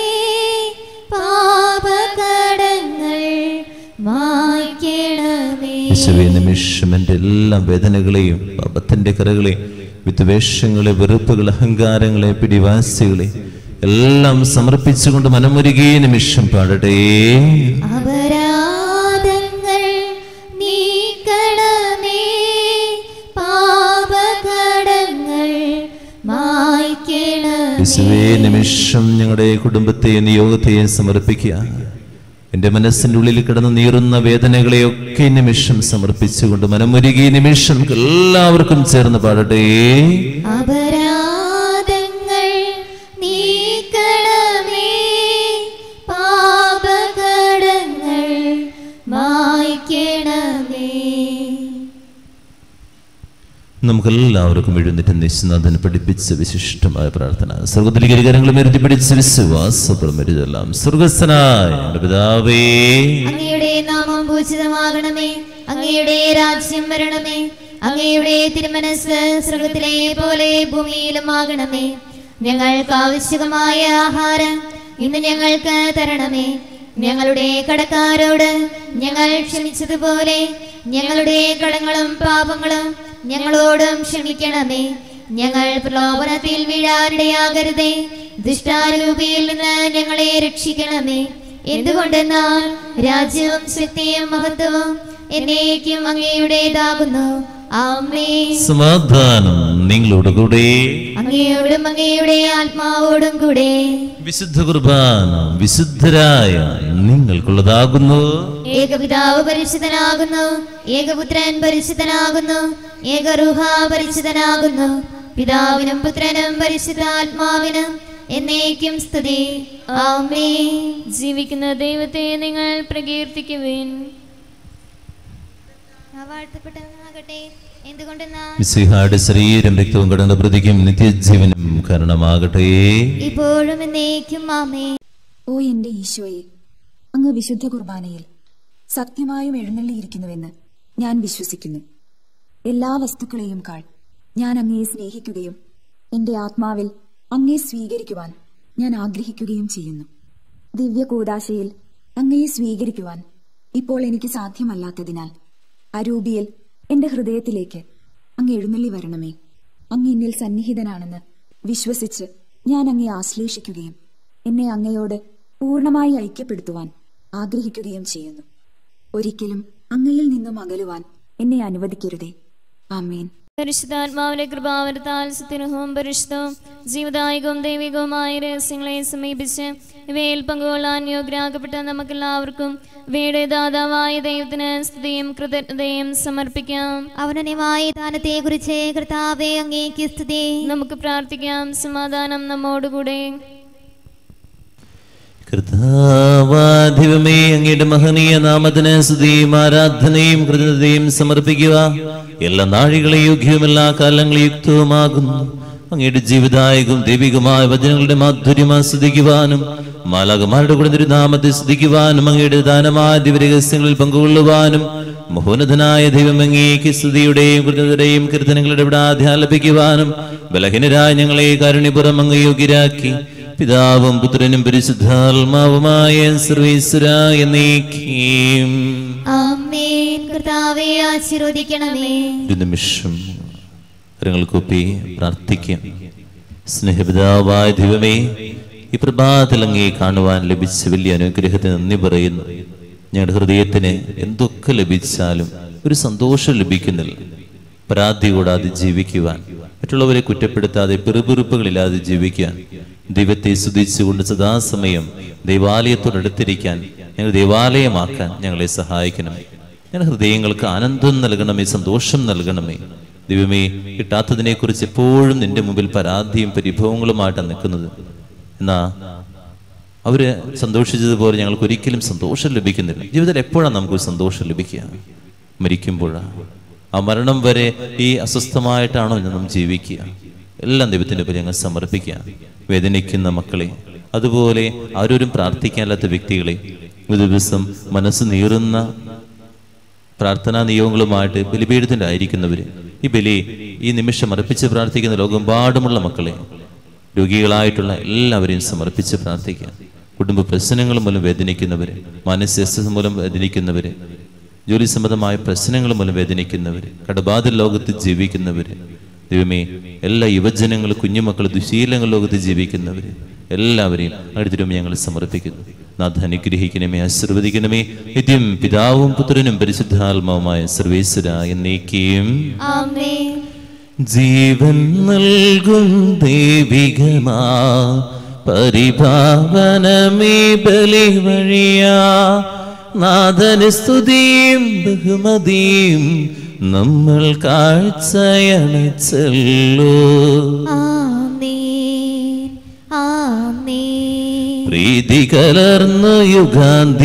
പാപകടങ്ങൾ മായ്ക്കണമേ യേശുവേ നിമിഷം എൻ്റെ എല്ലാ വേദനകളെയും പാപത്തിൻ്റെ കരകളെയും വിദ്വേഷങ്ങളെ വെറുപ്പുകൾ അഹങ്കാരങ്ങളെ പിടിവാസികളെ എല്ലാം സമർപ്പിച്ചുകൊണ്ട് മനമൊരുകേ നിമിഷം പാടട്ടെ അപരാധങ്ങൾ നീക്കണമേ പാപകടങ്ങൾ മായ്ക്കണമേ യേശുവേ നിമിഷം ഞങ്ങളുടെ കുടുംബത്തെയും നിയോഗത്തെയും സമർപ്പിക്കുക എൻ്റെ മനസ്സിൻ്റെ ഉള്ളിൽ കിടന്ന് നീറുന്ന വേദനകളെയൊക്കെ ഈ നിമിഷം സമർപ്പിച്ചുകൊണ്ട് മനമൊരുകി നിമിഷം നമുക്ക് എല്ലാവർക്കും ചേർന്ന് പാടട്ടെ അപരാധങ്ങൾ നീക്കണമേ നമുക്ക് എല്ലാവർക്കും എഴുന്നേറ്റ് നിശ്ചനാഥന് പഠിപ്പിച്ച വിശിഷ്ടമായ പ്രാർത്ഥന സ്വർഗത്തിലേക്ക് ഇരുകരങ്ങളും എരുതി പിടിച്ച വിശ്വാസപ്രമരുതെല്ലാം സ്വർഗസ്ഥനായ ഞങ്ങളുടെ പിതാവേ അങ്ങയുടെ നാമം പൂജിതമാകണമേ അങ്ങയുടെ രാജ്യം വരണമേ അങ്ങയുടെ തിരുമനസ് സ്വർഗത്തിലെ പോലെ ഭൂമിയിലും ആകണമേ ഞങ്ങൾക്ക് ആവശ്യകമായ ആഹാരം ഇന്ന് ഞങ്ങൾക്ക് തരണമേ ഞങ്ങളുടെ കടക്കാരോട് ഞങ്ങൾ ക്ഷമിച്ചതുപോലെ ഞങ്ങളുടെ കടങ്ങളും പാപങ്ങളും ഞങ്ങളോടും ക്ഷമിക്കണമേ ഞങ്ങൾ പ്രലോഭനത്തിൽ വീഴാനിടയാകരുതേ ദുഷ്ടാരൂപിയിൽ നിന്ന് ഞങ്ങളെ രക്ഷിക്കണമേ എന്തുകൊണ്ടെന്നാൽ രാജ്യവും ശക്തിയും മഹത്വവും എന്നേക്കും അങ്ങയുടേതാകുന്നു ആമേ സമാധാനം നിങ്ങളോട് കൂടെ അങ്ങയോടും അങ്ങയുടെ ആത്മാവോടും കൂടെ വിശുദ്ധ കുർബാന വിശുദ്ധരായ നിങ്ങൾക്കുള്ളതാകുന്നു ഏകപിതാവ് പരിശുദ്ധനാകുന്നു ഏകപുത്രൻ പരിശുദ്ധനാകുന്നു ഏകറുഹ പരിശുദ്ധനാകുന്നു പിതാവിനും പുത്രനും പരിശുദ്ധാത്മാവിനും എന്നേക്കും സ്തുതി ആമേ ജീവിക്കുന്ന ദൈവത്തെ നിങ്ങൾ പ്രകീർത്തിക്കുവിൻ വാഴ്ത്തപ്പെട്ടവനാകട്ടെ എന്തുകൊണ്ടെന്നാൽ മിസ്സിഹായുടെ ശരീരം രക്തവും കടന്ന പ്രതിക്കും നിത്യജീവനും കാരണമാകട്ടെ ഇപ്പോഴും എന്നേക്കും ആമേ ഓ എന്റെ ഈശോയെ അങ്ങ് വിശുദ്ധ കുർബാനയിൽ സത്യമായും എഴുന്നള്ളിയിരിക്കുന്നുവെന്ന് ഞാൻ വിശ്വസിക്കുന്നു എല്ലാ വസ്തുക്കളെയും കാൾ ഞാൻ അങ്ങയെ സ്നേഹിക്കുകയും എന്റെ ആത്മാവിൽ അങ്ങയെ സ്വീകരിക്കുവാൻ ഞാൻ ആഗ്രഹിക്കുകയും ചെയ്യുന്നു ദിവ്യ കൂദാശയിൽ അങ്ങയെ സ്വീകരിക്കുവാൻ ഇപ്പോൾ എനിക്ക് സാധ്യമല്ലാത്തതിനാൽ അരൂപിയിൽ എന്റെ ഹൃദയത്തിലേക്ക് അങ്ങ് എഴുന്നള്ളി വരണമേ അങ്ങ് എന്നിൽ സന്നിഹിതനാണെന്ന് വിശ്വസിച്ച് ഞാൻ അങ്ങയെ ആശ്ലേഷിക്കുകയും എന്നെ അങ്ങയോട് പൂർണ്ണമായി ഐക്യപ്പെടുത്തുവാൻ ആഗ്രഹിക്കുകയും ചെയ്യുന്നു ഒരിക്കലും അങ്ങയിൽ നിന്നും അകലുവാൻ എന്നെ അനുവദിക്കരുതേ ആമേൻ പരിശുദ്ധാത്മാവിന്റെ കൃപാവരത്താൽ സുത്തിനുഹവും പരിശുദ്ധവും ജീവദായകവും ദൈവികവുമായ രഹസ്യങ്ങളെ സമീപിച്ച് ഇവയിൽ പങ്കുകൊള്ളാൻ യോഗ്യരാക്കപ്പെട്ട നമുക്കെല്ലാവർക്കും ഇവയുടെ ദാതാവായ ദൈവത്തിന് സ്തുതിയും കൃതജ്ഞതയും സമർപ്പിക്കാം അവനന്യമായ ദാനത്തെ കുറിച്ച് കർത്താവെ അങ്ങേക്ക് സ്തുതി നമുക്ക് പ്രാർത്ഥിക്കാം സമാധാനം നമ്മോടുകൂടെ കർത്താവാധിപമേ അങ്ങയുടെ മഹനീയ നാമത്തിന് സ്തുതിയും ആരാധനയും കൃതജ്ഞതയും സമർപ്പിക്കുക എല്ലാ നാഴികളെയും യോഗ്യവും എല്ലാ കാലങ്ങളെയും യുക്തവുമാകുന്നു അങ്ങയുടെ ജീവിതായകവും ദൈവികമായ വചനങ്ങളുടെ മാധുര്യം ആസ്വദിക്കുവാനും മാലാകമാരുടെ കൂടെ നാമത്തെ സ്തുതിക്കുവാനും അങ്ങയുടെ ദാനമായ ദിവരഹസ്യങ്ങളിൽ പങ്കുകൊള്ളുവാനും മഹോന്നതനായ ദൈവം അങ്ങേക്ക് സ്തുതിയുടെയും കൃതജ്ഞതയുടെയും കീർത്തനങ്ങളുടെ ഇവിടെ ആധ്യാലപിക്കുവാനും ബലഹീനരായ ഞങ്ങളെ കാരുണ്യപുറം അങ്ങ് യോഗ്യരാക്കി പിതാവും പുത്രനും പരിശുദ്ധാത്മാവുമായ സർവീശ്വരായ നീക്കിയും ആമേൻ കർത്താവെ ആശീർവദിക്കണമേ ഒരു നിമിഷം കരങ്ങൾ കൂപ്പി പ്രാർത്ഥിക്കാം സ്നേഹപിതാവായ ദൈവമേ ഈ പ്രഭാതത്തിൽ അങ്ങേ കാണുവാൻ ലഭിച്ച വലിയ അനുഗ്രഹത്തിന് നന്ദി പറയുന്നു ഞങ്ങളുടെ ഹൃദയത്തിന് എന്തൊക്കെ ലഭിച്ചാലും ഒരു സന്തോഷം ലഭിക്കുന്നില്ല പരാതി കൂടാതെ ജീവിക്കുവാൻ മറ്റുള്ളവരെ കുറ്റപ്പെടുത്താതെ പിറുപിറുപ്പുകളില്ലാതെ ജീവിക്കാൻ ദൈവത്തെ സ്തുതിച്ചുകൊണ്ട് സദാസമയം ദൈവാലയത്തോടടുത്തിരിക്കാൻ ഞങ്ങൾ ദൈവാലയമാക്കാൻ ഞങ്ങളെ സഹായിക്കണം ഞങ്ങളുടെ ഹൃദയങ്ങൾക്ക് ആനന്ദം നൽകണമേ സന്തോഷം നൽകണമേ ദൈവമേ കിട്ടാത്തതിനെ കുറിച്ച് എപ്പോഴും നിന്റെ മുമ്പിൽ പരാതിയും പരിഭവങ്ങളുമായിട്ടാണ് നിൽക്കുന്നത് എന്നാ അവര് സന്തോഷിച്ചതുപോലെ ഞങ്ങൾക്ക് ഒരിക്കലും സന്തോഷം ലഭിക്കുന്നില്ല ജീവിതത്തിൽ എപ്പോഴാണ് നമുക്ക് ഒരു സന്തോഷം ലഭിക്കുക മരിക്കുമ്പോഴാണ് ആ മരണം വരെ ഈ അസ്വസ്ഥമായിട്ടാണോ നാം ജീവിക്കുക എല്ലാം ദൈവത്തിന്റെ പേര് ഞങ്ങൾ സമർപ്പിക്കുക വേദനിക്കുന്ന മക്കളെ അതുപോലെ ആരോരും പ്രാർത്ഥിക്കാനില്ലാത്ത വ്യക്തികളെ ഒരു ദിവസം മനസ്സ് നീറുന്ന പ്രാർത്ഥനാ നിയോഗങ്ങളുമായിട്ട് ബലിപീഠത്തിന്റെ ആയിരിക്കുന്നവര് ഈ ബലി ഈ നിമിഷം അർപ്പിച്ച് പ്രാർത്ഥിക്കുന്ന ലോകമെമ്പാടുമുള്ള മക്കളെ രോഗികളായിട്ടുള്ള എല്ലാവരെയും സമർപ്പിച്ച് പ്രാർത്ഥിക്കുക കുടുംബ പ്രശ്നങ്ങൾ മൂലം വേദനിക്കുന്നവര് മാനസിക മൂലം വേദനിക്കുന്നവര് ജോലി സംബന്ധമായ പ്രശ്നങ്ങൾ മൂലം വേദനിക്കുന്നവര് കടബാധിത ലോകത്ത് ജീവിക്കുന്നവര് ദൈവമേ എല്ലാ യുവജനങ്ങൾ കുഞ്ഞുമക്കൾ ദുശീലങ്ങൾ ലോകത്ത് ജീവിക്കുന്നവര് എല്ലാവരെയും അടുത്തിരും ഞങ്ങൾ സമർപ്പിക്കുന്നു നാഥ അനുഗ്രഹിക്കണമേ ആശീർവദിക്കണമേ നിത്യം പിതാവും പുത്രനും പരിശുദ്ധാത്മാവുമായ സർവേശ്വര എന്നേക്കും ആമേൻ ജീവൻ നൽകും ദൈവികമാ പരിഭാവനമേ ബലി വഴിയാ നാഥന് സ്തുതിയും ബഹുമതിയും നമ്മൾ കാഴ്ചയണച്ചല്ലോ ആമേൻ ആമേൻ പ്രീതി കലർന്ന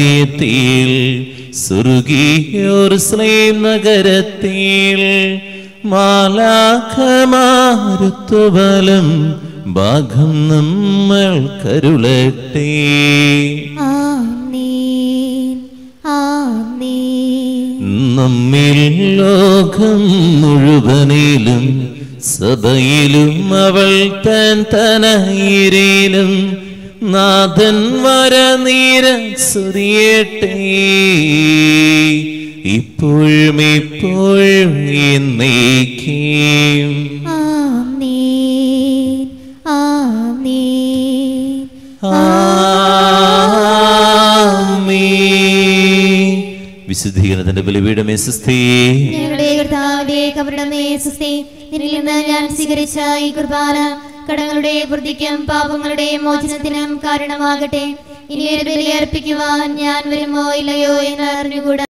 യുഗാന്ത്യത്തിൽ സുറുകിയോർ സ്ലേം നഗരത്തിൽ മാലാഖമാരുത്വബലം ഭാഗം നമ്മൾ കരുളട്ടെ ആമേൻ ആമേൻ നമ്മിൽ ലോകം മുഴുവനിലും സഭയിലും അവൾ തൻ തനയിരിലും നാഥൻ വരനീര സുറിയട്ടെ ഇപ്പോഴും ഇപ്പോഴും എന്നേക്കും ആമേൻ ആമേൻ ആമേൻ. വിശുദ്ധീകരണത്തിന്റെ ബലിപീഠമേ സുസ്ഥിയേ ഞങ്ങളുടെ കർത്താവിന്റെ കബറിടമേ സുസ്തി നിന്നിൽ നിന്ന് ഞാൻ സ്വീകരിച്ച ഈ കുർബാന കടങ്ങളുടെ വൃദ്ധിക്കും പാപങ്ങളുടെ മോചനത്തിനും കാരണമാകട്ടെ ഇനി ഒരു ബലി അർപ്പിക്കുവാൻ ഞാൻ വരുമോ ഇല്ലയോ എന്ന് അറിഞ്ഞുകൂടാ